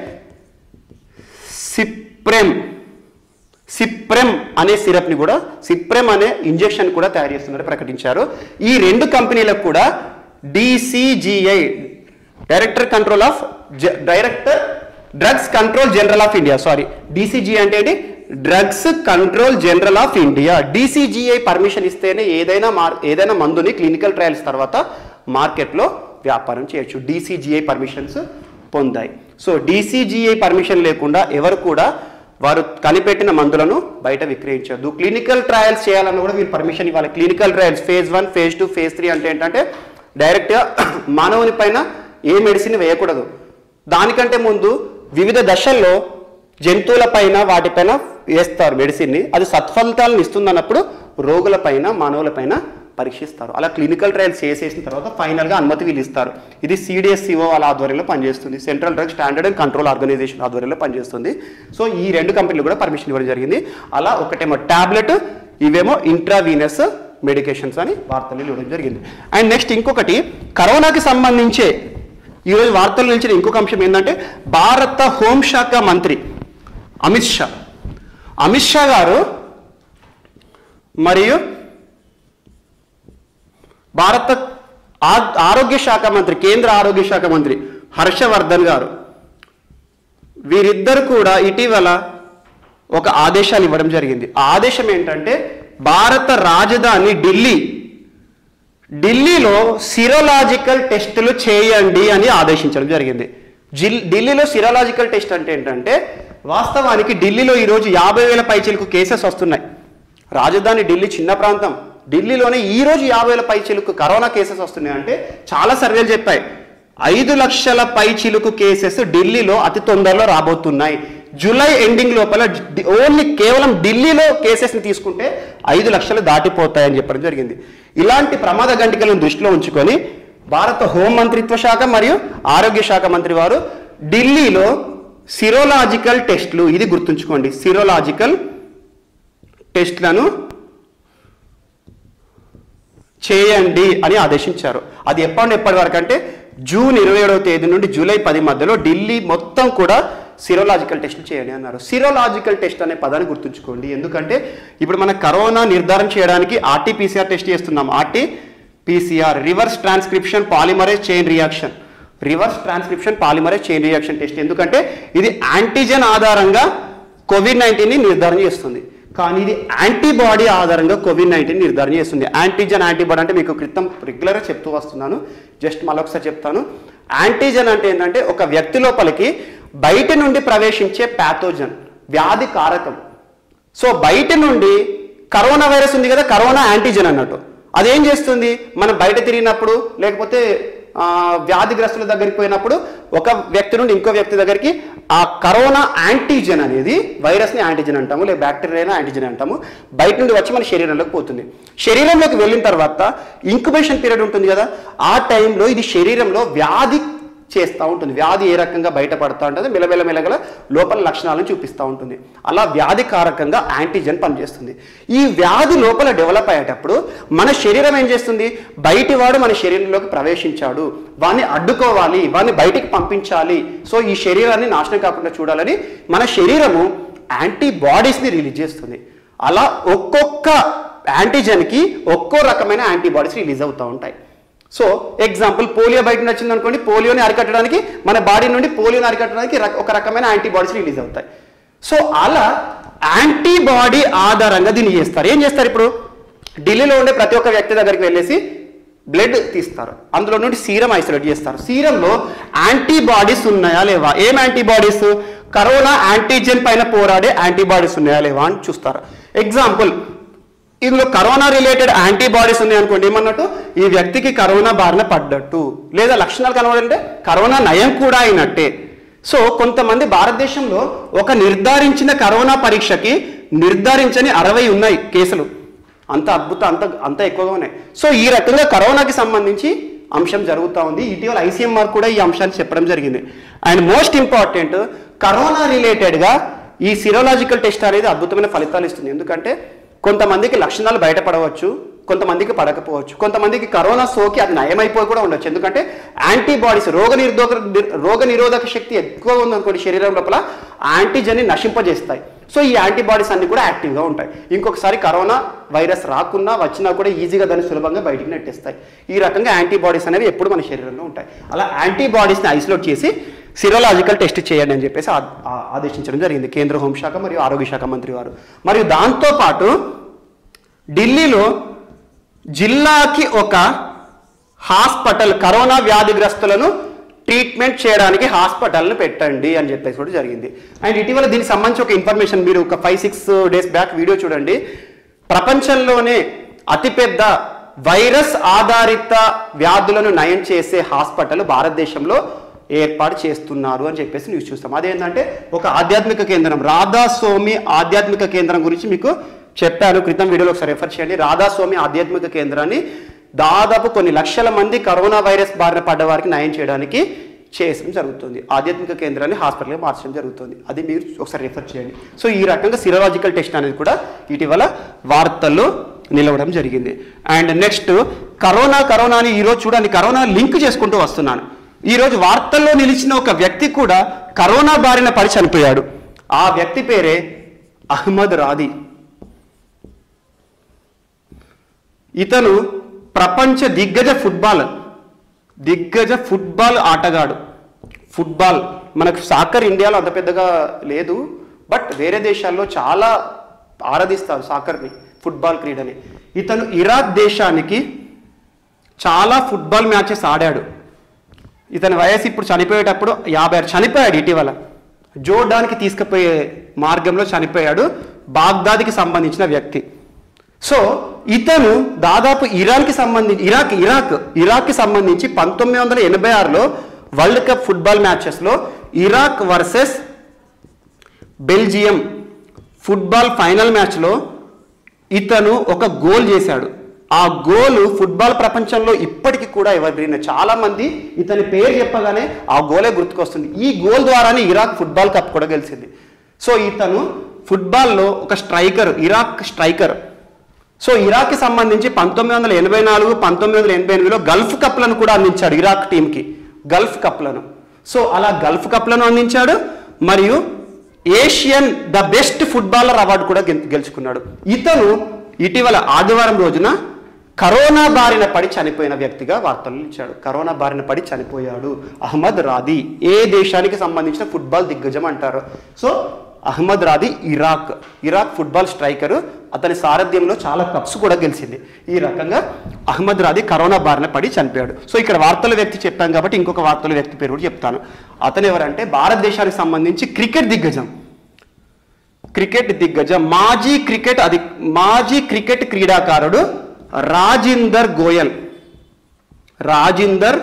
సిప్రెమ్ సిప్రెమ్ అనే సిరప్ని కూడా సిప్రెమ్ అనే ఇంజెక్షన్ కూడా తయారు చేస్తున్నట్టు ప్రకటించారు ఈ రెండు కంపెనీలకు కూడా DCGI director control of director drugs control general of India sorry DCG అంటే ఏంటి drugs control general of India DCGI permission ఇస్తేనే ఏదైనా మార్ ఏదైనా మందుని క్లినికల్ ట్రయల్స్ తర్వాత మార్కెట్లో వ్యాపారం చేయొచ్చు డిసిజిఐ పర్మిషన్స్ పొందాయి సో డిసిజిఐ పర్మిషన్ లేకుండా ఎవరు కూడా వారు కనిపెట్టిన మందులను బయట విక్రయించొద్దు క్లినికల్ ట్రయల్స్ చేయాలన్నా కూడా వీరు పర్మిషన్ ఇవ్వాలి clinical trials phase one phase two phase three అంటే ఏంటంటే డైరెక్ట్గా మానవుని పైన ఏ మెడిసిన్ వేయకూడదు దానికంటే ముందు వివిధ దశల్లో జంతువుల పైన వాటిపైన వేస్తారు మెడిసిన్ని అది సత్ఫలితాలను ఇస్తుందన్నప్పుడు రోగుల పైన మానవుల పైన పరీక్షిస్తారు అలా క్లినికల్ ట్రయల్స్ చేసేసిన తర్వాత ఫైనల్గా అనుమతి వీళ్ళు ఇస్తారు ఇది సిడిఎస్సిఓ వాళ్ళ ఆధ్వర్యంలో పనిచేస్తుంది central drug standard and control organisation ఆధ్వర్యంలో పనిచేస్తుంది సో ఈ రెండు కంపెనీలు కూడా పర్మిషన్ ఇవ్వడం జరిగింది అలా ఒకటేమో టాబ్లెట్ ఇవేమో ఇంట్రావీనస్ మెడికేషన్స్ అని వార్తలు ఇవ్వడం జరిగింది అండ్ నెక్స్ట్ ఇంకొకటి కరోనాకి సంబంధించే ఈరోజు వార్తలు నిలిచిన ఇంకొక అంశం ఏంటంటే భారత హోంశాఖ మంత్రి అమిత్ షా అమిత్ షా గారు మరియు భారత ఆ- ఆరోగ్య శాఖ మంత్రి కేంద్ర ఆరోగ్య శాఖ మంత్రి హర్షవర్ధన్ గారు వీరిద్దరు కూడా ఇటీవల ఒక ఆదేశాలు ఇవ్వడం జరిగింది ఆ ఆదేశం ఏంటంటే భారత రాజధాని ఢిల్లీ ఢిల్లీలో సిరోలాజికల్ టెస్టులు చేయండి అని ఆదేశించడం జరిగింది జిల్ ఢిల్లీలో సిరోలాజికల్ టెస్ట్ అంటే ఏంటంటే వాస్తవానికి ఢిల్లీలో ఈరోజు యాభై వేల పైచిలకు కేసెస్ వస్తున్నాయి రాజధాని ఢిల్లీ చిన్న ప్రాంతం ఢిల్లీలోనే ఈ రోజు యాభై వేల పైచిలకు కరోనా కేసెస్ వస్తున్నాయి అంటే చాలా సర్వేలు చెప్పాయి ఐదు లక్షల పైచిలుకు కేసెస్ ఢిల్లీలో అతి తొందరలో రాబోతున్నాయి జూలై ఎండింగ్ లోపల డి- ఓన్లీ కేవలం ఢిల్లీలో కేసెస్ని తీసుకుంటే ఐదు లక్షలు దాటిపోతాయని చెప్పడం జరిగింది ఇలాంటి ప్రమాద గంటికలను దృష్టిలో ఉంచుకొని భారత హోం మంత్రిత్వ శాఖ మరియు ఆరోగ్య శాఖ మంత్రి వారు ఢిల్లీలో సిరోలాజికల్ టెస్ట్లు ఇది గుర్తుంచుకోండి సిరోలాజికల్ టెస్ట్లను చేయండి అని ఆదేశించారు అది ఎప్పటి ఎప్పటి వరకు అంటే జూన్ ఇరవై ఏడవ తేదీ నుండి జూలై పది మధ్యలో ఢిల్లీ మొత్తం కూడా సిరోలాజికల్ టెస్టులు చేయండి అన్నారు సిరోలాజికల్ టెస్ట్ అనే పదాన్ని గుర్తుంచుకోండి ఎందుకంటే ఇప్పుడు మన కరోనా నిర్ధారణ చేయడానికి ఆర్టీపీసీఆర్ టెస్ట్ చేస్తున్నాం RT PCR reverse transcription polymerase chain reaction reverse transcription polymerase chain reaction test ఎందుకంటే ఇది యాంటీజెన్ ఆధారంగా కోవిడ్ నైన్టీన్ని నిర్ధారణ చేస్తుంది కానీ ఇది యాంటీబాడీ ఆధారంగా కోవిడ్ నైన్టీన్ నిర్ధారణ చేస్తుంది యాంటీజెన్ యాంటీబాడీ అంటే మీకు క్రితం రెగ్యులర్గా చెప్తూ వస్తున్నాను జస్ట్ మళ్ళొకసారి చెప్తాను యాంటీజెన్ అంటే ఏంటంటే ఒక వ్యక్తి లోపలికి బయట నుండి ప్రవేశించే ప్యాథోజన్ వ్యాధి కారకం సో బయట నుండి కరోనా వైరస్ ఉంది కదా కరోనా యాంటీజెన్ అన్నట్టు అదేం చేస్తుంది మనం బయట తిరిగినప్పుడు లేకపోతే ఆ, వ్యాధిగ్రస్తుల దగ్గరికి పోయినప్పుడు ఒక వ్యక్తి నుండి ఇంకో వ్యక్తి దగ్గరికి ఆ కరోనా యాంటీజెన్ అనేది వైరస్ని యాంటీజెన్ అంటాము లేదా బ్యాక్టీరియా యాంటీజెన్ అంటాము బయట నుండి వచ్చి మన శరీరంలోకి పోతుంది శరీరంలోకి వెళ్ళిన తర్వాత ఇంక్యుబేషన్ పీరియడ్ ఉంటుంది కదా ఆ టైంలో ఇది శరీరంలో వ్యాధి చేస్తూ ఉంటుంది వ్యాధి ఏ రకంగా బయటపడుతూ ఉంటుంది మెల్లమెల్ల మెల్లగల లోపల లక్షణాలను చూపిస్తూ ఉంటుంది అలా వ్యాధి కారకంగా యాంటీజెన్ పనిచేస్తుంది ఈ వ్యాధి లోపల డెవలప్ అయ్యేటప్పుడు మన శరీరం ఏం చేస్తుంది బయటి వాడు మన శరీరంలోకి ప్రవేశించాడు వాడిని అడ్డుకోవాలి వాడిని బయటికి పంపించాలి సో ఈ శరీరాన్ని నాశనం కాకుండా చూడాలని మన శరీరము యాంటీబాడీస్ని రిలీజ్ చేస్తుంది అలా ఒక్కొక్క యాంటీజెన్కి ఒక్కో రకమైన యాంటీబాడీస్ రిలీజ్ అవుతూ ఉంటాయి సో ఎగ్జాంపుల్ పోలియో బయట నుండి వచ్చింది అనుకోండి పోలియోని అరికట్టడానికి మన బాడీ నుండి పోలియోని అరికట్టడానికి రక- ఒక రకమైన యాంటీబాడీస్ రిలీజ్ అవుతాయి సో అలా యాంటీబాడీ ఆధారంగా దీన్ని చేస్తారు ఏం చేస్తారు ఇప్పుడు ఢిల్లీలో ఉండే ప్రతి ఒక్క వ్యక్తి దగ్గరికి వెళ్ళేసి బ్లడ్ తీస్తారు అందులో నుండి సీరం ఐసోలేట్ చేస్తారు సీరంలో యాంటీబాడీస్ ఉన్నాయా లేవా ఏం యాంటీబాడీస్ కరోనా యాంటీజెన్ పైన పోరాడే యాంటీబాడీస్ ఉన్నాయా లేవా అని చూస్తారు ఎగ్జాంపుల్ ఇందులో కరోనా రిలేటెడ్ యాంటీబాడీస్ ఉన్నాయి అనుకోండి ఏమన్నట్టు ఈ వ్యక్తికి కరోనా బారిన పడ్డట్టు లేదా లక్షణాలు కనబడంటే కరోనా నయం కూడా అయినట్టే సో కొంతమంది భారతదేశంలో ఒక నిర్ధారించిన కరోనా పరీక్షకి నిర్ధారించని అరవై ఉన్నాయి కేసులు అంత అద్భుత అంత అంత ఎక్కువగా ఉన్నాయి సో ఈ రకంగా కరోనాకి సంబంధించి అంశం జరుగుతూ ఉంది ఇటీవల ఐసీఎంఆర్ కూడా ఈ అంశాన్ని చెప్పడం జరిగింది అండ్ మోస్ట్ ఇంపార్టెంట్ కరోనా రిలేటెడ్గా ఈ సిరోలాజికల్ టెస్ట్ అనేది అద్భుతమైన ఫలితాలు ఇస్తుంది ఎందుకంటే కొంతమందికి లక్షణాలు బయటపడవచ్చు కొంతమందికి పడకపోవచ్చు కొంతమందికి కరోనా సోకి అది నయమైపోయి కూడా ఉండొచ్చు ఎందుకంటే యాంటీబాడీస్ రోగ నిరోధక రోగ నిరోధక శక్తి ఎక్కువ ఉందనుకోండి శరీరం లోపల యాంటీజన్ని నశింపజేస్తాయి సో ఈ యాంటీబాడీస్ అన్ని కూడా యాక్టివ్గా ఉంటాయి ఇంకొకసారి కరోనా వైరస్ రాకున్నా వచ్చినా కూడా ఈజీగా దాన్ని సులభంగా బయటికి నెట్టేస్తాయి ఈ రకంగా యాంటీబాడీస్ అనేవి ఎప్పుడు మన శరీరంలో ఉంటాయి అలా యాంటీబాడీస్ని ఐసోలేట్ చేసి సిరోలాజికల్ టెస్ట్ చేయండి అని చెప్పేసి ఆ- ఆ- ఆదేశించడం జరిగింది కేంద్ర హోంశాఖ మరియు ఆరోగ్య శాఖ మంత్రి వారు మరియు దాంతోపాటు ఢిల్లీలో జిల్లాకి ఒక హాస్పిటల్ కరోనా వ్యాధిగ్రస్తులను ట్రీట్మెంట్ చేయడానికి హాస్పిటల్ని పెట్టండి అని చెప్పేసి కూడా జరిగింది అండ్ ఇటీవల దీనికి సంబంధించి ఒక ఇన్ఫర్మేషన్ మీరు ఒక five six days back video చూడండి ప్రపంచంలోనే అతిపెద్ద వైరస్ ఆధారిత వ్యాధులను నయం చేసే హాస్పిటల్ భారతదేశంలో ఏర్పాటు చేస్తున్నారు అని చెప్పేసి న్యూస్ చూస్తాం అదేంటంటే ఒక ఆధ్యాత్మిక కేంద్రం రాధా సోమి ఆధ్యాత్మిక కేంద్రం గురించి మీకు చెప్పాను క్రితం వీడియోలో ఒకసారి రెఫర్ చేయండి రాధాస్వామి ఆధ్యాత్మిక కేంద్రాన్ని దాదాపు కొన్ని లక్షల మంది కరోనా వైరస్ బారిన పడ్డ వారికి నయం చేయడానికి చేయడం జరుగుతుంది ఆధ్యాత్మిక కేంద్రాన్ని హాస్పిటల్గా మార్చడం జరుగుతుంది అది మీరు ఒకసారి రెఫర్ చేయండి సో ఈ రకంగా సిరలాజికల్ టెస్ట్ అనేది కూడా ఇటీవల వార్తల్లో నిలవడం జరిగింది అండ్ నెక్స్ట్ కరోనా కరోనా అని ఈరోజు చూడండి కరోనా లింక్ చేసుకుంటూ వస్తున్నాను ఈరోజు వార్తల్లో నిలిచిన ఒక వ్యక్తి కూడా కరోనా బారిన పడి చనిపోయాడు ఆ వ్యక్తి పేరే అహ్మద్ రాది ఇతను ప్రపంచ దిగ్గజ ఫుట్బాల్ దిగ్గజ ఫుట్బాల్ ఆటగాడు ఫుట్బాల్ మనకు సాకర్ ఇండియాలో అంత పెద్దగా లేదు బట్ వేరే దేశాల్లో చాలా ఆరాధిస్తారు సాకర్ని ఫుట్బాల్ క్రీడని ఇతను ఇరాక్ దేశానికి చాలా ఫుట్బాల్ మ్యాచెస్ ఆడాడు ఇతని వయసు ఇప్పుడు చనిపోయేటప్పుడు యాభై ఆరు చనిపోయాడు ఇటీవల జోర్డాన్కి తీసుకుపోయే మార్గంలో చనిపోయాడు బాగ్దాద్కి సంబంధించిన వ్యక్తి సో ఇతను దాదాపు ఇరాన్కి సంబంధించి ఇరాక్ ఇరాక్ ఇరాక్కి సంబంధించి పంతొమ్మిది వందల ఎనభై ఆరులో వరల్డ్ కప్ ఫుట్బాల్ మ్యాచెస్లో Iraq versus Belgium football final మ్యాచ్లో ఇతను ఒక గోల్ చేశాడు ఆ గోల్ ఫుట్బాల్ ప్రపంచంలో ఇప్పటికీ కూడా ఎవరిగ్రీన్ చాలా మంది ఇతని పేరు చెప్పగానే ఆ గోలే గుర్తుకొస్తుంది ఈ గోల్ ద్వారానే ఇరాక్ ఫుట్బాల్ కప్ కూడా గెలిచింది సో ఇతను ఫుట్బాల్లో ఒక స్ట్రైకర్ ఇరాక్ స్ట్రైకర్ సో ఇరాక్కి సంబంధించి పంతొమ్మిది వందల ఎనభై నాలుగు పంతొమ్మిది వందల ఎనభై ఎనిమిదిలో గల్ఫ్ కప్లను కూడా అందించాడు ఇరాక్ టీంకి గల్ఫ్ కప్లను సో అలా గల్ఫ్ కప్లను అందించాడు మరియు Asian the best footballer award కూడా గెల్- గెలుచుకున్నాడు ఇతను ఇటీవల ఆదివారం రోజున కరోనా బారిన పడి చనిపోయిన వ్యక్తిగా వార్తలు ఇచ్చాడు కరోనా బారిన పడి చనిపోయాడు అహ్మద్ రాది ఏ దేశానికి సంబంధించిన ఫుట్బాల్ దిగ్గజం అంటారు సో అహ్మద్ రాది ఇరాక్ ఇరాక్ ఫుట్బాల్ స్ట్రైకరు అతని సారథ్యంలో చాలా కప్స్ కూడా గెలిచింది ఈ రకంగా అహ్మద్ రాది కరోనా బారిన పడి చనిపోయాడు సో ఇక్కడ వార్తల వ్యక్తి చెప్పాను కాబట్టి ఇంకొక వార్తల వ్యక్తి పేరు కూడా చెప్తాను అతను ఎవరంటే భారతదేశానికి సంబంధించి క్రికెట్ దిగ్గజం క్రికెట్ దిగ్గజం మాజీ క్రికెట్ అది మాజీ క్రికెట్ క్రీడాకారుడు రాజిందర్ గోయల్ రాజిందర్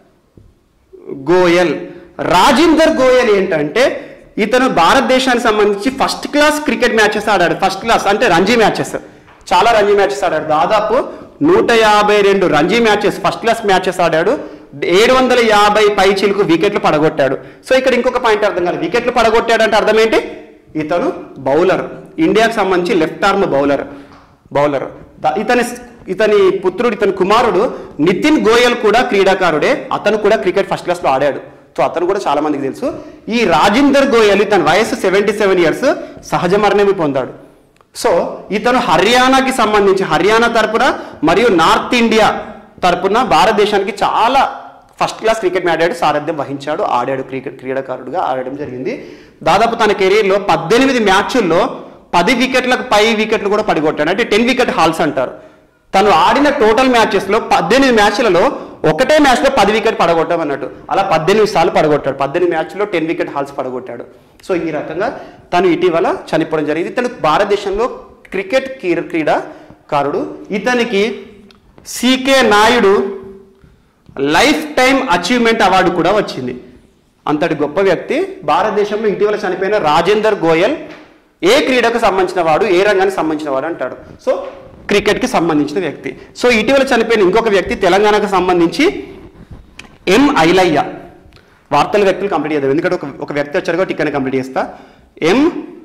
గోయల్ రాజిందర్ గోయల్ ఏంటంటే ఇతను భారతదేశానికి సంబంధించి ఫస్ట్ క్లాస్ క్రికెట్ మ్యాచెస్ ఆడాడు ఫస్ట్ క్లాస్ అంటే రంజీ మ్యాచెస్ చాలా రంజీ మ్యాచెస్ ఆడాడు దాదాపు నూట యాభై రెండు Ranji matches first class matches ఆడాడు ఏడు వందల యాభై పై చిలుకు వికెట్లు పడగొట్టాడు సో ఇక్కడ ఇంకొక పాయింట్ అర్థం కాదు వికెట్లు పడగొట్టాడు అంటే అర్థం ఏంటి ఇతను బౌలర్ ఇండియాకి సంబంధించి లెఫ్ట్ ఆర్మ్ బౌలర్ బౌలర్ ద- ఇతని ఇతని పుత్రుడు ఇతని కుమారుడు నితిన్ గోయల్ కూడా క్రీడాకారుడే అతను కూడా క్రికెట్ ఫస్ట్ క్లాస్ లో ఆడాడు సో అతను కూడా చాలా మందికి తెలుసు ఈ రాజిందర్ గోయల్ ఇతని వయసు సెవెంటీ సెవెన్ ఇయర్స్ సహజ మరణమే పొందాడు సో ఇతను హర్యానాకి సంబంధించి హర్యానా తరపున మరియు నార్త్ ఇండియా తరపున భారతదేశానికి చాలా ఫస్ట్ క్లాస్ క్రికెట్ ఆడాడు సారథ్యం వహించాడు ఆడాడు క్రికెట్ క్రీడాకారుడుగా ఆడడం జరిగింది దాదాపు తన కెరీర్లో పద్దెనిమిది మ్యాచ్ల్లో పది వికెట్లకు పై వికెట్లు కూడా పడిగొట్టాడు అంటే టెన్ వికెట్ హాల్స్ అంటారు తను ఆడిన టోటల్ మ్యాచెస్లో పద్దెనిమిది మ్యాచ్లలో ఒకటే మ్యాచ్లో పది వికెట్ పడగొట్టాం అన్నట్టు అలా పద్దెనిమిది సార్లు పడగొట్టాడు పద్దెనిమిది మ్యాచ్లో టెన్ వికెట్ హాల్స్ పడగొట్టాడు సో ఈ రకంగా తను ఇటీవల చనిపోవడం జరిగింది తను భారతదేశంలో క్రికెట్ క్రీ- క్రీడాకారుడు ఇతనికి CK Naidu life time achievement award కూడా వచ్చింది అంతటి గొప్ప వ్యక్తి భారతదేశంలో ఇటీవల చనిపోయిన రాజేందర్ గోయల్ ఏ క్రీడకు సంబంధించిన వాడు ఏ రంగానికి సంబంధించిన వాడు అంటాడు సో క్రికెట్కి సంబంధించిన వ్యక్తి సో ఇటీవల చనిపోయిన ఇంకొక వ్యక్తి తెలంగాణకు సంబంధించి ఎం ఐలయ్య వార్తల వ్యక్తులు కంప్లీట్ చేద్దాం ఎందుకంటే ఒక ఒక వ్యక్తి వచ్చారు కాబట్టి ఇక్కడ కంప్లీట్ చేస్తా ఎం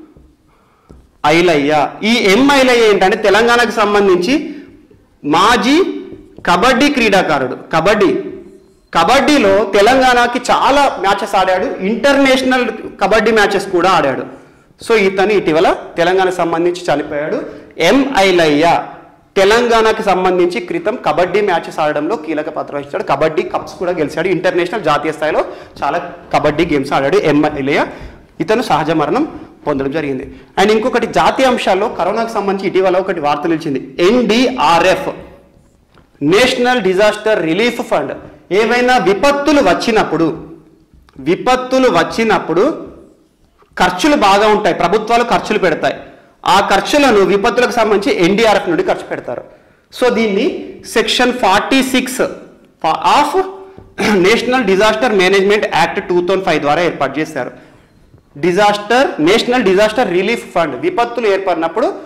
ఐలయ్య ఈ ఎం ఐలయ్య ఏంటంటే తెలంగాణకు సంబంధించి మాజీ కబడ్డీ క్రీడాకారుడు కబడ్డీ కబడ్డీలో తెలంగాణకి చాలా మ్యాచెస్ ఆడాడు ఇంటర్నేషనల్ కబడ్డీ మ్యాచెస్ కూడా ఆడాడు సో ఇతను ఇటీవల తెలంగాణకు సంబంధించి చనిపోయాడు ఎం ఐలయ్య తెలంగాణకి సంబంధించి క్రితం కబడ్డీ మ్యాచెస్ ఆడడంలో కీలక పాత్ర వహించాడు కబడ్డీ కప్స్ కూడా గెలిచాడు ఇంటర్నేషనల్ జాతీయ స్థాయిలో చాలా కబడ్డీ గేమ్స్ ఆడాడు ఎం ఐలయ్య ఇతను సహజ మరణం పొందడం జరిగింది అండ్ ఇంకొకటి జాతీయ అంశాల్లో కరోనాకు సంబంధించి ఇటీవల ఒకటి వార్త నిలిచింది NDRF national disaster relief fund ఏవైనా విపత్తులు వచ్చినప్పుడు విపత్తులు వచ్చినప్పుడు ఖర్చులు బాగా ఉంటాయి ప్రభుత్వాలు ఖర్చులు పెడతాయి ఆ ఖర్చులను విపత్తులకు సంబంధించి ఎన్డీఆర్ఎఫ్ నుండి ఖర్చు పెడతారు సో దీన్ని section forty six of national disaster management act two thousand five ద్వారా ఏర్పాటు చేశారు disaster national disaster relief fund విపత్తులు ఏర్పడినప్పుడు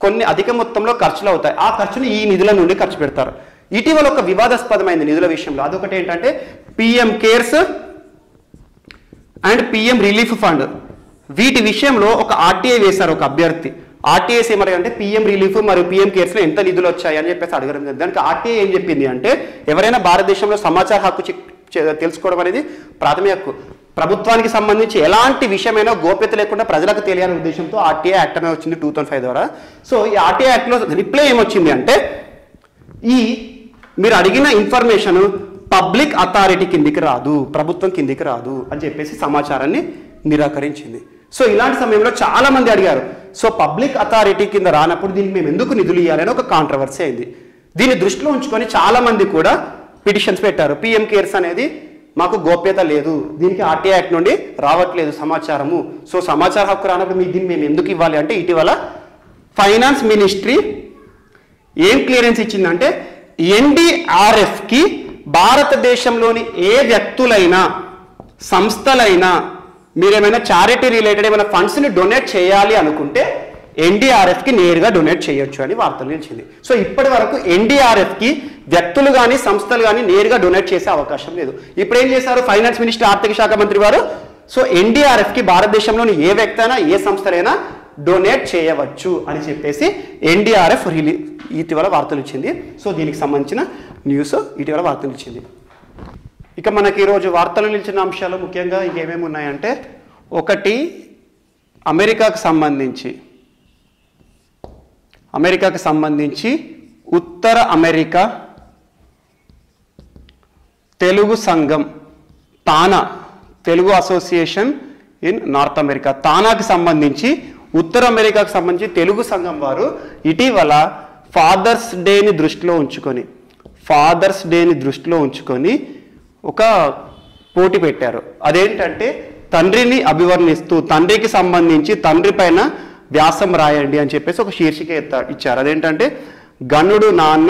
కొన్ని అధిక మొత్తంలో ఖర్చులు అవుతాయి ఆ ఖర్చును ఈ నిధుల నుండి ఖర్చు పెడతారు ఇటీవల ఒక వివాదాస్పదమైన నిధుల విషయంలో అదొకటి ఏంటంటే PM cares and PM relief fund వీటి విషయంలో ఒక ఆర్టీఐ వేశారు ఒక అభ్యర్థి ఆర్టీఐస్ ఏమరి అంటే పిఎం రిలీఫ్ మరియు పిఎం కేర్స్లో ఎంత నిధులు వచ్చాయి అని చెప్పేసి అడగడం జరిగింది దానికి ఆర్టీఐ ఏం చెప్పింది అంటే ఎవరైనా భారతదేశంలో సమాచార హక్కు చెక్ చే- తెలుసుకోవడం అనేది ప్రాథమిక హక్కు ప్రభుత్వానికి సంబంధించి ఎలాంటి విషయమైనా గోప్యత లేకుండా ప్రజలకు తెలియాలనే ఉద్దేశంతో ఆర్టీఐ యాక్ట్ అనేది వచ్చింది టూ థౌసండ్ ఫైవ్ ద్వారా సో ఈ ఆర్టీఐ యాక్ట్లో రిప్లై ఏమొచ్చింది అంటే ఈ మీరు అడిగిన ఇన్ఫర్మేషన్ పబ్లిక్ అథారిటీ కిందికి రాదు ప్రభుత్వం కిందికి రాదు అని చెప్పేసి సమాచారాన్ని నిరాకరించింది సో ఇలాంటి సమయంలో చాలా మంది అడిగారు సో పబ్లిక్ అథారిటీ కింద రానప్పుడు దీనికి మేము ఎందుకు నిధులు ఇవ్వాలని ఒక కాంట్రవర్సీ అయింది దీన్ని దృష్టిలో ఉంచుకొని చాలా మంది కూడా పిటిషన్స్ పెట్టారు పిఎం కేర్స్ అనేది మాకు గోప్యత లేదు దీనికి ఆర్టీఐ యాక్ట్ నుండి రావట్లేదు సమాచారము సో సమాచార హక్కు రానప్పుడు మీ దీన్ని మేము ఎందుకు ఇవ్వాలి అంటే ఇటీవల ఫైనాన్స్ మినిస్ట్రీ ఏం క్లియరెన్స్ ఇచ్చిందంటే ఎన్డీఆర్ఎఫ్ కి భారతదేశంలోని ఏ వ్యక్తులైనా సంస్థలైనా మీరేమైనా చారిటీ రిలేటెడ్ ఏమైనా ఫండ్స్ ని డొనేట్ చేయాలి అనుకుంటే ఎన్డీఆర్ఎఫ్ కి నేరుగా డొనేట్ చేయొచ్చు అని వార్తలు నిలిచింది సో ఇప్పటి వరకు ఎన్డీఆర్ఎఫ్ కి వ్యక్తులు కానీ సంస్థలు కానీ నేరుగా డొనేట్ చేసే అవకాశం లేదు ఇప్పుడు ఏం చేశారు ఫైనాన్స్ మినిస్టర్ ఆర్థిక శాఖ మంత్రి వారు సో ఎన్డీఆర్ఎఫ్ కి భారతదేశంలోని ఏ వ్యక్తి అయినా ఏ సంస్థలైనా డొనేట్ చేయవచ్చు అని చెప్పేసి ఎన్డీఆర్ఎఫ్ రిలీ ఇటీవల వార్తలు ఇచ్చింది సో దీనికి సంబంధించిన న్యూస్ ఇటీవల వార్తలు ఇచ్చింది ఇక మనకి ఈరోజు వార్తలు నిలిచిన అంశాలు ముఖ్యంగా ఇంకేమేమి ఉన్నాయంటే ఒకటి అమెరికాకు సంబంధించి అమెరికాకు సంబంధించి ఉత్తర అమెరికా తెలుగు సంఘం TANA Telugu association in north America తానాకి సంబంధించి ఉత్తర అమెరికాకు సంబంధించి తెలుగు సంఘం వారు ఇటీవల ఫాదర్స్ డేని దృష్టిలో ఉంచుకొని ఫాదర్స్ డేని దృష్టిలో ఉంచుకొని ఒక పోటీ పెట్టారు అదేంటంటే తండ్రిని అభివర్ణిస్తూ తండ్రికి సంబంధించి తండ్రి పైన వ్యాసం రాయండి అని చెప్పేసి ఒక శీర్షిక ఎత్తా- ఇచ్చారు అదేంటంటే గనుడు నాన్న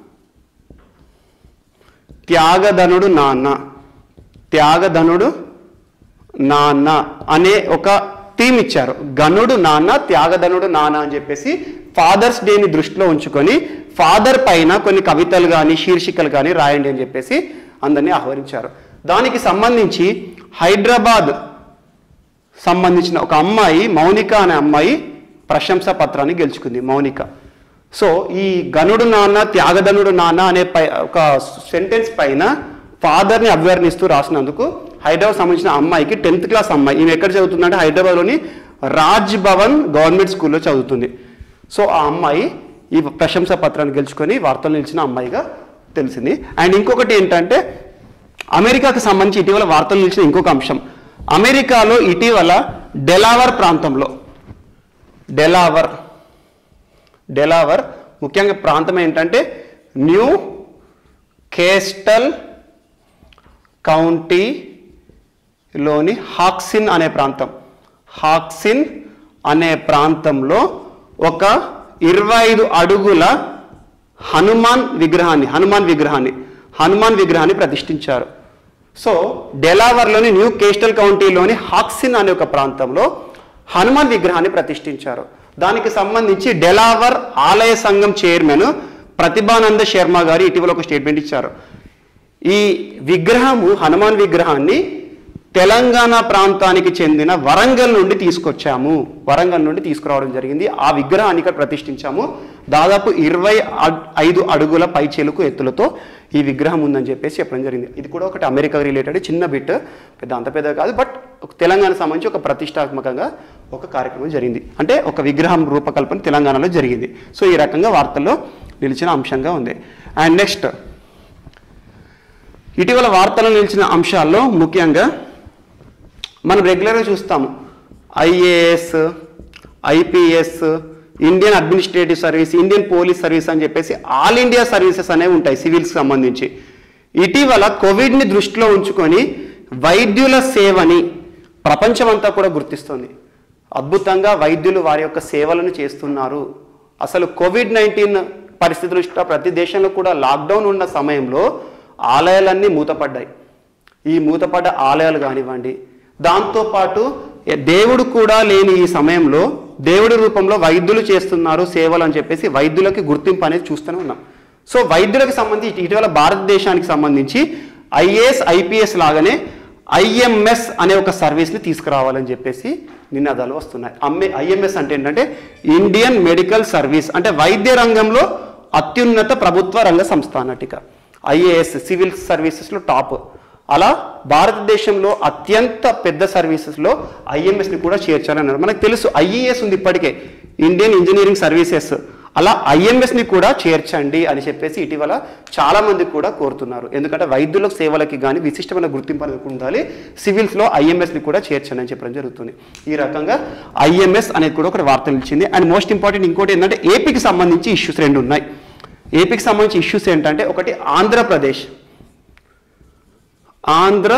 త్యాగధనుడు నాన్న త్యాగధనుడు నాన్న అనే ఒక థీమ్ ఇచ్చారు గనుడు నాన్న త్యాగధనుడు నాన్న అని చెప్పేసి ఫాదర్స్ డేని దృష్టిలో ఉంచుకొని ఫాదర్ పైన కొన్ని కవితలు కానీ శీర్షికలు కానీ రాయండి అని చెప్పేసి అందరినీ ఆహ్వానించారు దానికి సంబంధించి హైదరాబాద్ సంబంధించిన ఒక అమ్మాయి మౌనిక అనే అమ్మాయి ప్రశంసా పత్రాన్ని గెలుచుకుంది మౌనిక సో ఈ గనుడు నాన్న త్యాగధనుడు నాన్న అనే పై ఒక సెంటెన్స్ పైన ఫాదర్ని అభ్యర్థిస్తూ రాసినందుకు హైదరాబాద్ సంబంధించిన అమ్మాయికి టెన్త్ క్లాస్ అమ్మాయి ఈమె ఎక్కడ చదువుతుందంటే హైదరాబాద్లోని రాజ్ భవన్ గవర్నమెంట్ స్కూల్లో చదువుతుంది సో ఆ అమ్మాయి ఈ ప్రశంసా పత్రాన్ని గెలుచుకొని వార్తలు నిలిచిన అమ్మాయిగా తెలిసింది అండ్ ఇంకొకటి ఏంటంటే అమెరికాకు సంబంధించి ఇటీవల వార్తలు నిలిచిన ఇంకొక అంశం అమెరికాలో ఇటీవల డెలావర్ ప్రాంతంలో డెలావర్ డెలావర్ ముఖ్యంగా ప్రాంతం ఏంటంటే న్యూ కేస్టల్ కౌంటీలోని హాక్సిన్ అనే ప్రాంతం హాక్సిన్ అనే ప్రాంతంలో ఒక ఇరవై ఐదు అడుగుల హనుమాన్ విగ్రహాన్ని హనుమాన్ విగ్రహాన్ని హనుమాన్ విగ్రహాన్ని ప్రతిష్ఠించారు సో డెలావర్లోని న్యూ కేస్టల్ కౌంటీలోని హాక్సిన్ అనే ఒక ప్రాంతంలో హనుమాన్ విగ్రహాన్ని ప్రతిష్ఠించారు దానికి సంబంధించి డెలావర్ ఆలయ సంఘం చైర్మన్ ప్రతిభానంద శర్మ గారు ఇటీవల ఒక స్టేట్మెంట్ ఇచ్చారు ఈ విగ్రహము హనుమాన్ విగ్రహాన్ని తెలంగాణ ప్రాంతానికి చెందిన వరంగల్ నుండి తీసుకొచ్చాము వరంగల్ నుండి తీసుకురావడం జరిగింది ఆ విగ్రహాన్ని ఇక్కడ ప్రతిష్ఠించాము దాదాపు ఇరవై ఐదు అడుగుల పై చెలుకు ఎత్తులతో ఈ విగ్రహం ఉందని చెప్పేసి చెప్పడం జరిగింది ఇది కూడా ఒకటి అమెరికా రిలేటెడ్ చిన్న బిట్ పెద్ద అంత పెద్ద కాదు బట్ తెలంగాణ సంబంధించి ఒక ప్రతిష్టాత్మకంగా ఒక కార్యక్రమం జరిగింది అంటే ఒక విగ్రహం రూపకల్పన తెలంగాణలో జరిగింది సో ఈ రకంగా వార్తల్లో నిలిచిన అంశంగా ఉంది అండ్ నెక్స్ట్ ఇటీవల వార్తల్లో నిలిచిన అంశాల్లో ముఖ్యంగా మనం రెగ్యులర్గా చూస్తాము IAS IPS Indian administrative service Indian police service అని చెప్పేసి ఆల్ ఇండియా సర్వీసెస్ అనేవి ఉంటాయి సివిల్స్కి సంబంధించి ఇటీవల కోవిడ్ని దృష్టిలో ఉంచుకొని వైద్యుల సేవని ప్రపంచమంతా కూడా గుర్తిస్తుంది అద్భుతంగా వైద్యులు వారి యొక్క సేవలను చేస్తున్నారు అసలు కోవిడ్ నైన్టీన్ పరిస్థితి దృష్ట్యా ప్రతి దేశంలో కూడా లాక్డౌన్ ఉన్న సమయంలో ఆలయాలన్నీ మూతపడ్డాయి ఈ మూతపడ్డ ఆలయాలు కానివ్వండి దాంతోపాటు ఏ- దేవుడు కూడా లేని ఈ సమయంలో దేవుడి రూపంలో వైద్యులు చేస్తున్నారు సేవలు అని చెప్పేసి వైద్యులకి గుర్తింపు అనేది చూస్తూనే ఉన్నాం సో వైద్యులకు సంబంధించి ఇటీవల భారతదేశానికి సంబంధించి ఐఏఎస్ ఐపీఎస్ లాగానే ఐఎంఎస్ అనే ఒక సర్వీస్ని తీసుకురావాలని చెప్పేసి నినాదాలు వస్తున్నాయి అమ్మే ఐఎంఎస్ అంటే ఏంటంటే ఇండియన్ మెడికల్ సర్వీస్ అంటే వైద్య రంగంలో అత్యున్నత ప్రభుత్వ రంగ సంస్థ అన్నట్టుగా ఐఏఎస్ సివిల్ సర్వీసెస్లో టాప్ అలా భారతదేశంలో అత్యంత పెద్ద సర్వీసెస్లో ఐఎంఎస్ని కూడా చేర్చాలన్నారు మనకు తెలుసు ఐఏఎస్ ఉంది ఇప్పటికే ఇండియన్ ఇంజనీరింగ్ సర్వీసెస్ అలా ఐఎంఎస్ని కూడా చేర్చండి అని చెప్పేసి ఇటీవల చాలా మంది కూడా కోరుతున్నారు ఎందుకంటే వైద్యుల సేవలకి కానీ విశిష్టమైన గుర్తింపు అనేది ఉండాలి సివిల్స్లో ఐఎంఎస్ని కూడా చేర్చండి అని చెప్పడం జరుగుతుంది ఈ రకంగా ఐఎంఎస్ అనేది కూడా ఒక వార్త నిలిచింది అండ్ మోస్ట్ ఇంపార్టెంట్ ఇంకోటి ఏంటంటే ఏపీకి సంబంధించి ఇష్యూస్ రెండు ఉన్నాయి ఏపీకి సంబంధించి ఇష్యూస్ ఏంటంటే ఒకటి ఆంధ్రప్రదేశ్ ఆంధ్ర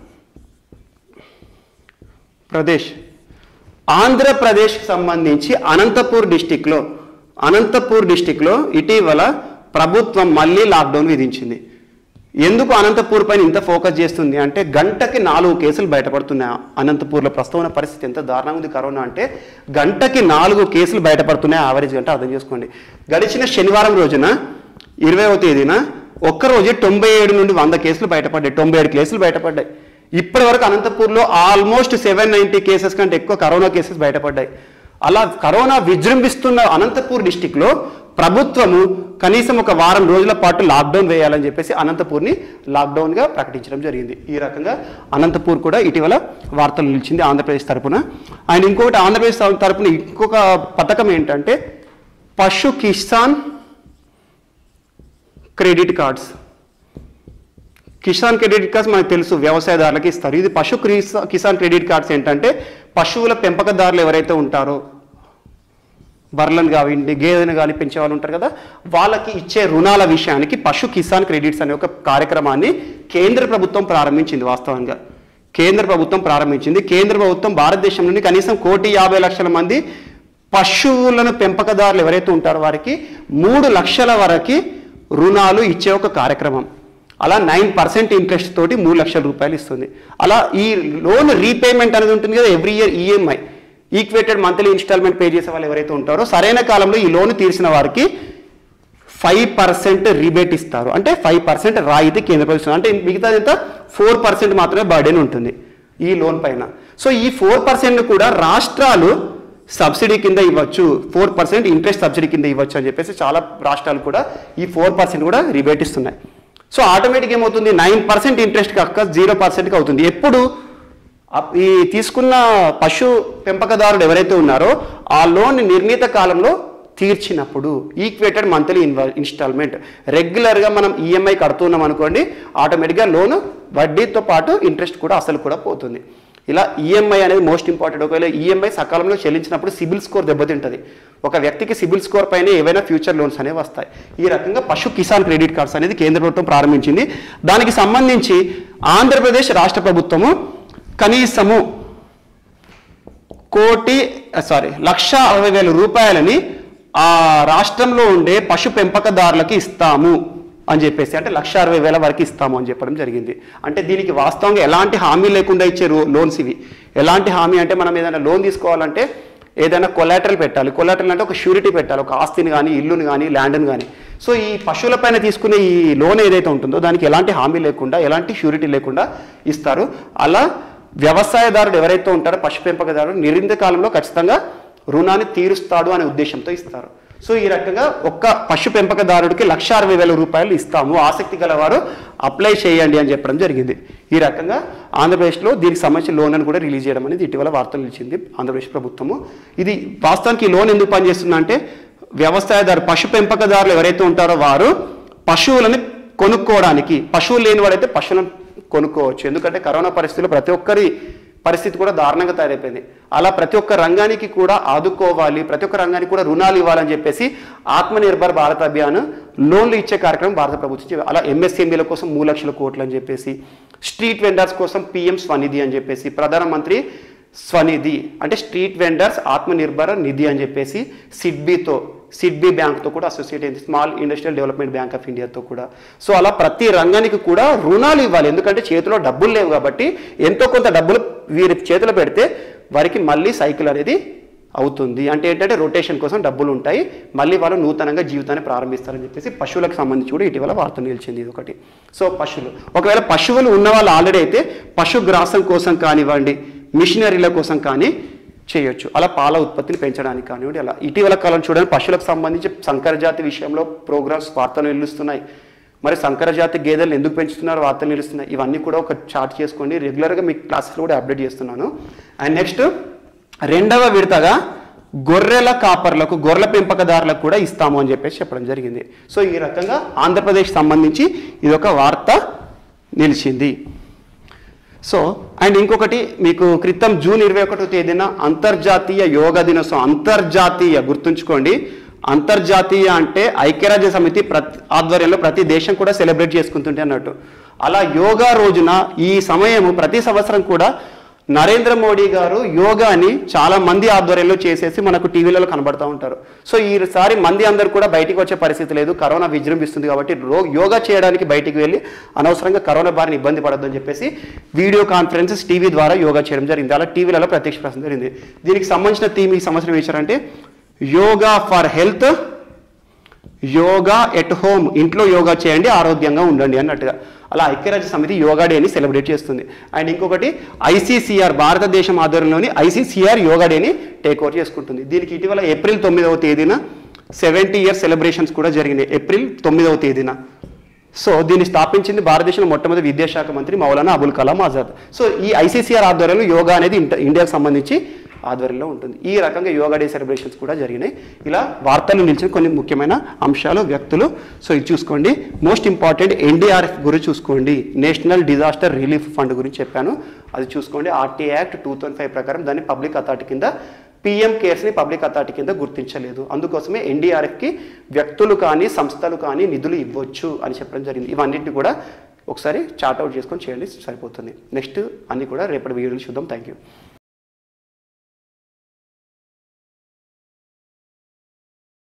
ప్రదేశ్ ఆంధ్రప్రదేశ్కి సంబంధించి అనంతపూర్ డిస్టిక్లో అనంతపూర్ డిస్టిక్లో ఇటీవల ప్రభుత్వం మళ్ళీ లాక్డౌన్ విధించింది ఎందుకు అనంతపూర్ పైన ఇంత ఫోకస్ చేస్తుంది అంటే గంటకి నాలుగు కేసులు బయటపడుతున్నాయి అనంతపూర్లో ప్రస్తుతం ఉన్న పరిస్థితి ఎంత దారుణంగా ఉంది కరోనా అంటే గంటకి నాలుగు కేసులు బయటపడుతున్నాయి యావరేజ్ గంట అర్థం చేసుకోండి గడిచిన శనివారం రోజున ఇరవైవ తేదీన ఒక్కరోజు తొంభై ఏడు నుండి వంద కేసులు బయటపడ్డాయి తొంభై ఏడు కేసులు బయటపడ్డాయి ఇప్పటి వరకు అనంతపూర్లో ఆల్మోస్ట్ సెవెన్ నైంటీ కేసెస్ కంటే ఎక్కువ కరోనా కేసెస్ బయటపడ్డాయి అలా కరోనా విజృంభిస్తున్న అనంతపూర్ డిస్టిక్లో ప్రభుత్వము కనీసం ఒక వారం రోజుల పాటు లాక్డౌన్ వేయాలని చెప్పేసి అనంతపూర్ని లాక్డౌన్గా ప్రకటించడం జరిగింది ఈ రకంగా అనంతపూర్ కూడా ఇటీవల వార్తలు నిలిచింది ఆంధ్రప్రదేశ్ తరపున అండ్ ఇంకొకటి ఆంధ్రప్రదేశ్ తరపున ఇంకొక పథకం ఏంటంటే Pashu Kisan credit cards Kisan credit cards మనకు తెలుసు వ్యవసాయదారులకి ఇస్తారు ఇది పశు క్రీస- కిసాన్ క్రెడిట్ కార్డ్స్ ఏంటంటే పశువుల పెంపకదారులు ఎవరైతే ఉంటారో బర్రెలను కావండి గేదెను కానీ పెంచే వాళ్ళు ఉంటారు కదా వాళ్ళకి ఇచ్చే రుణాల విషయానికి పశు కిసాన్ క్రెడిట్స్ అనే ఒక కార్యక్రమాన్ని కేంద్ర ప్రభుత్వం ప్రారంభించింది వాస్తవంగా కేంద్ర ప్రభుత్వం ప్రారంభించింది కేంద్ర ప్రభుత్వం భారతదేశంలోని కనీసం కోటి యాభై లక్షల మంది పశువులను పెంపకదారులు ఎవరైతే ఉంటారో వారికి మూడు లక్షల వరకు రుణాలు ఇచ్చే ఒక కార్యక్రమం అలా నైన్ పర్సెంట్ ఇంట్రెస్ట్ తోటి మూడు లక్షల రూపాయలు ఇస్తుంది అలా ఈ లోన్ రీపేమెంట్ అనేది ఉంటుంది కదా every year EMI equated monthly instalment pay చేసే వాళ్ళు ఎవరైతే ఉంటారో సరైన కాలంలో ఈ లోన్ తీర్చిన వారికి ఫైవ్ పర్సెంట్ రిబేట్ ఇస్తారు అంటే ఫైవ్ పర్సెంట్ రాయితీ కేంద్ర ప్రభుత్వం అంటే మిగతాది ఎంత ఫోర్ పర్సెంట్ మాత్రమే బర్డెన్ ఉంటుంది ఈ లోన్ పైన సో ఈ ఫోర్ పర్సెంట్ కూడా రాష్ట్రాలు సబ్సిడీ కింద ఇవ్వచ్చు ఫోర్ పర్సెంట్ ఇంట్రెస్ట్ సబ్సిడీ కింద ఇవ్వచ్చు అని చెప్పేసి చాలా రాష్ట్రాలు కూడా ఈ ఫోర్ పర్సెంట్ కూడా రిబేట్ ఇస్తున్నాయి సో ఆటోమేటిక్ ఏమవుతుంది నైన్ పర్సెంట్ ఇంట్రెస్ట్ కాక జీరో పర్సెంట్కి అవుతుంది ఎప్పుడు అప్- ఈ తీసుకున్న పశు పెంపకదారుడు ఎవరైతే ఉన్నారో ఆ లోన్ నిర్ణీత కాలంలో తీర్చినప్పుడు ఈక్వేటెడ్ మంత్లీ ఇన్వా ఇన్స్టాల్మెంట్ రెగ్యులర్గా మనం ఈఎంఐ కడుతున్నాం అనుకోండి ఆటోమేటిక్గా లోన్ వడ్డీతో పాటు ఇంట్రెస్ట్ కూడా అసలు కూడా పోతుంది ఇలా ఈఎంఐ అనేది మోస్ట్ ఇంపార్టెంట్ ఒకవేళ ఈఎంఐ సకాలంలో చెల్లించినప్పుడు సిబిల్ స్కోర్ దెబ్బతింటుంది ఒక వ్యక్తికి సిబిల్ స్కోర్ పైన ఏవైనా ఫ్యూచర్ లోన్స్ అనేవి వస్తాయి ఈ రకంగా పశు కిసాన్ క్రెడిట్ కార్డ్స్ అనేది కేంద్ర ప్రభుత్వం ప్రారంభించింది దానికి సంబంధించి ఆంధ్రప్రదేశ్ రాష్ట్ర ప్రభుత్వము కనీసము కోటి సారీ లక్ష అరవై వేల రూపాయలని ఆ రాష్ట్రంలో ఉండే పశు పెంపకదారులకి ఇస్తాము అని చెప్పేసి అంటే లక్ష అరవై వేల వరకు ఇస్తాము అని చెప్పడం జరిగింది అంటే దీనికి వాస్తవంగా ఎలాంటి హామీ లేకుండా ఇచ్చే రో- లోన్స్ ఇవి ఎలాంటి హామీ అంటే మనం ఏదైనా లోన్ తీసుకోవాలంటే ఏదైనా కొలాటరల్ పెట్టాలి కొలాటరల్ అంటే ఒక షూరిటీ పెట్టాలి ఒక ఆస్తిని కానీ ఇల్లుని కానీ ల్యాండ్ని కానీ సో ఈ పశువుల పైన తీసుకునే ఈ లోన్ ఏదైతే ఉంటుందో దానికి ఎలాంటి హామీ లేకుండా ఎలాంటి షూరిటీ లేకుండా ఇస్తారు అలా వ్యవసాయదారుడు ఎవరైతే ఉంటారో పశు పెంపకదారుడు నిరింద కాలంలో ఖచ్చితంగా రుణాన్ని తీరుస్తాడు అనే ఉద్దేశంతో ఇస్తారు సో ఈ రకంగా ఒక్క పశు పెంపకదారుడికి లక్ష అరవై వేల రూపాయలు ఇస్తాము ఆసక్తి గలవారు అప్లై చేయండి అని చెప్పడం జరిగింది ఈ రకంగా ఆంధ్రప్రదేశ్లో దీనికి సంబంధించిన లోన్ అని కూడా రిలీజ్ చేయడం అనేది ఇటీవల వార్తలు నిలిచింది ఆంధ్రప్రదేశ్ ప్రభుత్వము ఇది వాస్తవానికి ఈ లోన్ ఎందుకు పనిచేస్తుందంటే వ్యవసాయదారు పశు పెంపకదారులు ఎవరైతే ఉంటారో వారు పశువులని కొనుక్కోవడానికి పశువులు లేని వాడైతే పశువులను కొనుక్కోవచ్చు ఎందుకంటే కరోనా పరిస్థితుల్లో ప్రతి ఒక్కరి పరిస్థితి కూడా దారుణంగా తయారైపోయింది అలా ప్రతి ఒక్క రంగానికి కూడా ఆదుకోవాలి ప్రతి ఒక్క రంగానికి కూడా రుణాలు ఇవ్వాలని చెప్పేసి ఆత్మనిర్భర్ భారత్ అభియాన్ లోన్లు ఇచ్చే కార్యక్రమం భారత ప్రభుత్వం చే- అలా ఎంఎస్ఎంఈల కోసం మూడు లక్షల కోట్లు అని చెప్పేసి స్ట్రీట్ వెండర్స్ కోసం పిఎం స్వనిధి అని చెప్పేసి ప్రధానమంత్రి స్వనిధి అంటే స్ట్రీట్ వెండర్స్ ఆత్మనిర్భర నిధి అని చెప్పేసి సిడ్బీతో సిడ్బీ బ్యాంక్తో కూడా అసోసియేట్ అయింది small industrial development bank of ఇండియాతో కూడా సో అలా ప్రతి రంగానికి కూడా రుణాలు ఇవ్వాలి ఎందుకంటే చేతిలో డబ్బులు లేవు కాబట్టి ఎంతో కొంత డబ్బులు వీరి చేతిలో పెడితే వారికి మళ్ళీ సైకిల్ అనేది అవుతుంది అంటే ఏంటంటే రొటేషన్ కోసం డబ్బులు ఉంటాయి మళ్ళీ వాళ్ళు నూతనంగా జీవితాన్ని ప్రారంభిస్తారని చెప్పేసి పశువులకు సంబంధించి కూడా ఇటీవల వార్త నిలిచింది ఇది ఒకటి సో పశువులు ఒకవేళ పశువులు ఉన్న వాళ్ళు ఆల్రెడీ అయితే పశుగ్రాసం కోసం కానివ్వండి మిషనరీల కోసం కానీ చేయొచ్చు అలా పాల ఉత్పత్తిని పెంచడానికి కానివ్వండి అలా ఇటీవల కాలం చూడండి పశువులకు సంబంధించి సంకర జాతి విషయంలో ప్రోగ్రామ్స్ వార్తలు నిలుస్తున్నాయి మరి సంకర జాతి గేదెలు ఎందుకు పెంచుతున్నారు వార్తలు నిలుస్తున్నాయి ఇవన్నీ కూడా ఒక చార్ట్ చేసుకోండి రెగ్యులర్గా మీ క్లాసెస్లో కూడా అప్డేట్ చేస్తున్నాను అండ్ నెక్స్ట్ రెండవ విడతగా గొర్రెల కాపర్లకు గొర్రెల పెంపకదారులకు కూడా ఇస్తాము అని చెప్పేసి చెప్పడం జరిగింది సో ఈ రకంగా ఆంధ్రప్రదేశ్ సంబంధించి ఇది ఒక వార్త నిలిచింది సో అండ్ ఇంకొకటి మీకు క్రితం జూన్ ఇరవై ఒకటో తేదీన అంతర్జాతీయ యోగా దినోత్సవం అంతర్జాతీయ గుర్తుంచుకోండి అంతర్జాతీయ అంటే ఐక్యరాజ్య సమితి ప్రతి ఆధ్వర్యంలో ప్రతి దేశం కూడా సెలబ్రేట్ చేసుకుంటుంటే అన్నట్టు అలా యోగా రోజున ఈ సమయము ప్రతి సంవత్సరం కూడా నరేంద్ర మోడీ గారు యోగాని చాలా మంది ఆధ్వర్యంలో చేసేసి మనకు టీవీలలో కనబడతా ఉంటారు సో ఈసారి మంది అందరు కూడా బయటికి వచ్చే పరిస్థితి లేదు కరోనా విజృంభిస్తుంది కాబట్టి రో యోగా చేయడానికి బయటికి వెళ్ళి అనవసరంగా కరోనా బారిన ఇబ్బంది పడొద్దని చెప్పేసి వీడియో కాన్ఫరెన్సెస్ టీవీ ద్వారా యోగా చేయడం జరిగింది అలా టీవీలలో ప్రత్యక్షపరచడం జరిగింది దీనికి సంబంధించిన థీమ్ ఈ సంవత్సరం ఇచ్చారంటే yoga for health yoga at home ఇంట్లో యోగా చేయండి ఆరోగ్యంగా ఉండండి అన్నట్టుగా అలా ఐక్యరాజ్య సమితి యోగా డేని సెలబ్రేట్ చేస్తుంది అండ్ ఇంకొకటి ఐసీసీఆర్ భారతదేశం ఆధ్వర్యంలోని ఐసీసీఆర్ యోగా డేని టేక్ ఓవర్ చేసుకుంటుంది దీనికి ఇటీవల ఏప్రిల్ తొమ్మిదవ తేదీన సెవెంటీ ఇయర్ సెలబ్రేషన్స్ కూడా జరిగినాయి ఏప్రిల్ తొమ్మిదవ తేదీన సో దీన్ని స్థాపించింది భారతదేశంలో మొట్టమొదటి విద్యాశాఖ మంత్రి మౌలానా అబుల్ కలాం ఆజాద్ సో ఈ ఐసీసీఆర్ ఆధ్వర్యంలో యోగా అనేది ఇంట ఇండియాకు సంబంధించి ఆధ్వర్యంలో ఉంటుంది ఈ రకంగా యోగా డే సెలబ్రేషన్స్ కూడా జరిగినాయి ఇలా వార్తలు నిలిచిన కొన్ని ముఖ్యమైన అంశాలు వ్యక్తులు సో ఇది చూసుకోండి మోస్ట్ ఇంపార్టెంట్ ఎన్డీఆర్ఎఫ్ గురించి చూసుకోండి నేషనల్ డిజాస్టర్ రిలీఫ్ ఫండ్ గురించి చెప్పాను అది చూసుకోండి RT act two thousand five ప్రకారం దాన్ని పబ్లిక్ అథారిటీ కింద పిఎం కేర్స్ని పబ్లిక్ అథారిటీ కింద గుర్తించలేదు అందుకోసమే ఎన్డీఆర్ఎఫ్కి వ్యక్తులు కానీ సంస్థలు కానీ నిధులు ఇవ్వచ్చు అని చెప్పడం జరిగింది ఇవన్నిటిని కూడా ఒకసారి చార్ట్ అవుట్ చేసుకొని చేయండి సరిపోతుంది నెక్స్ట్ అన్ని కూడా రేపటి వీడియోలు చూద్దాం థ్యాంక్ యూ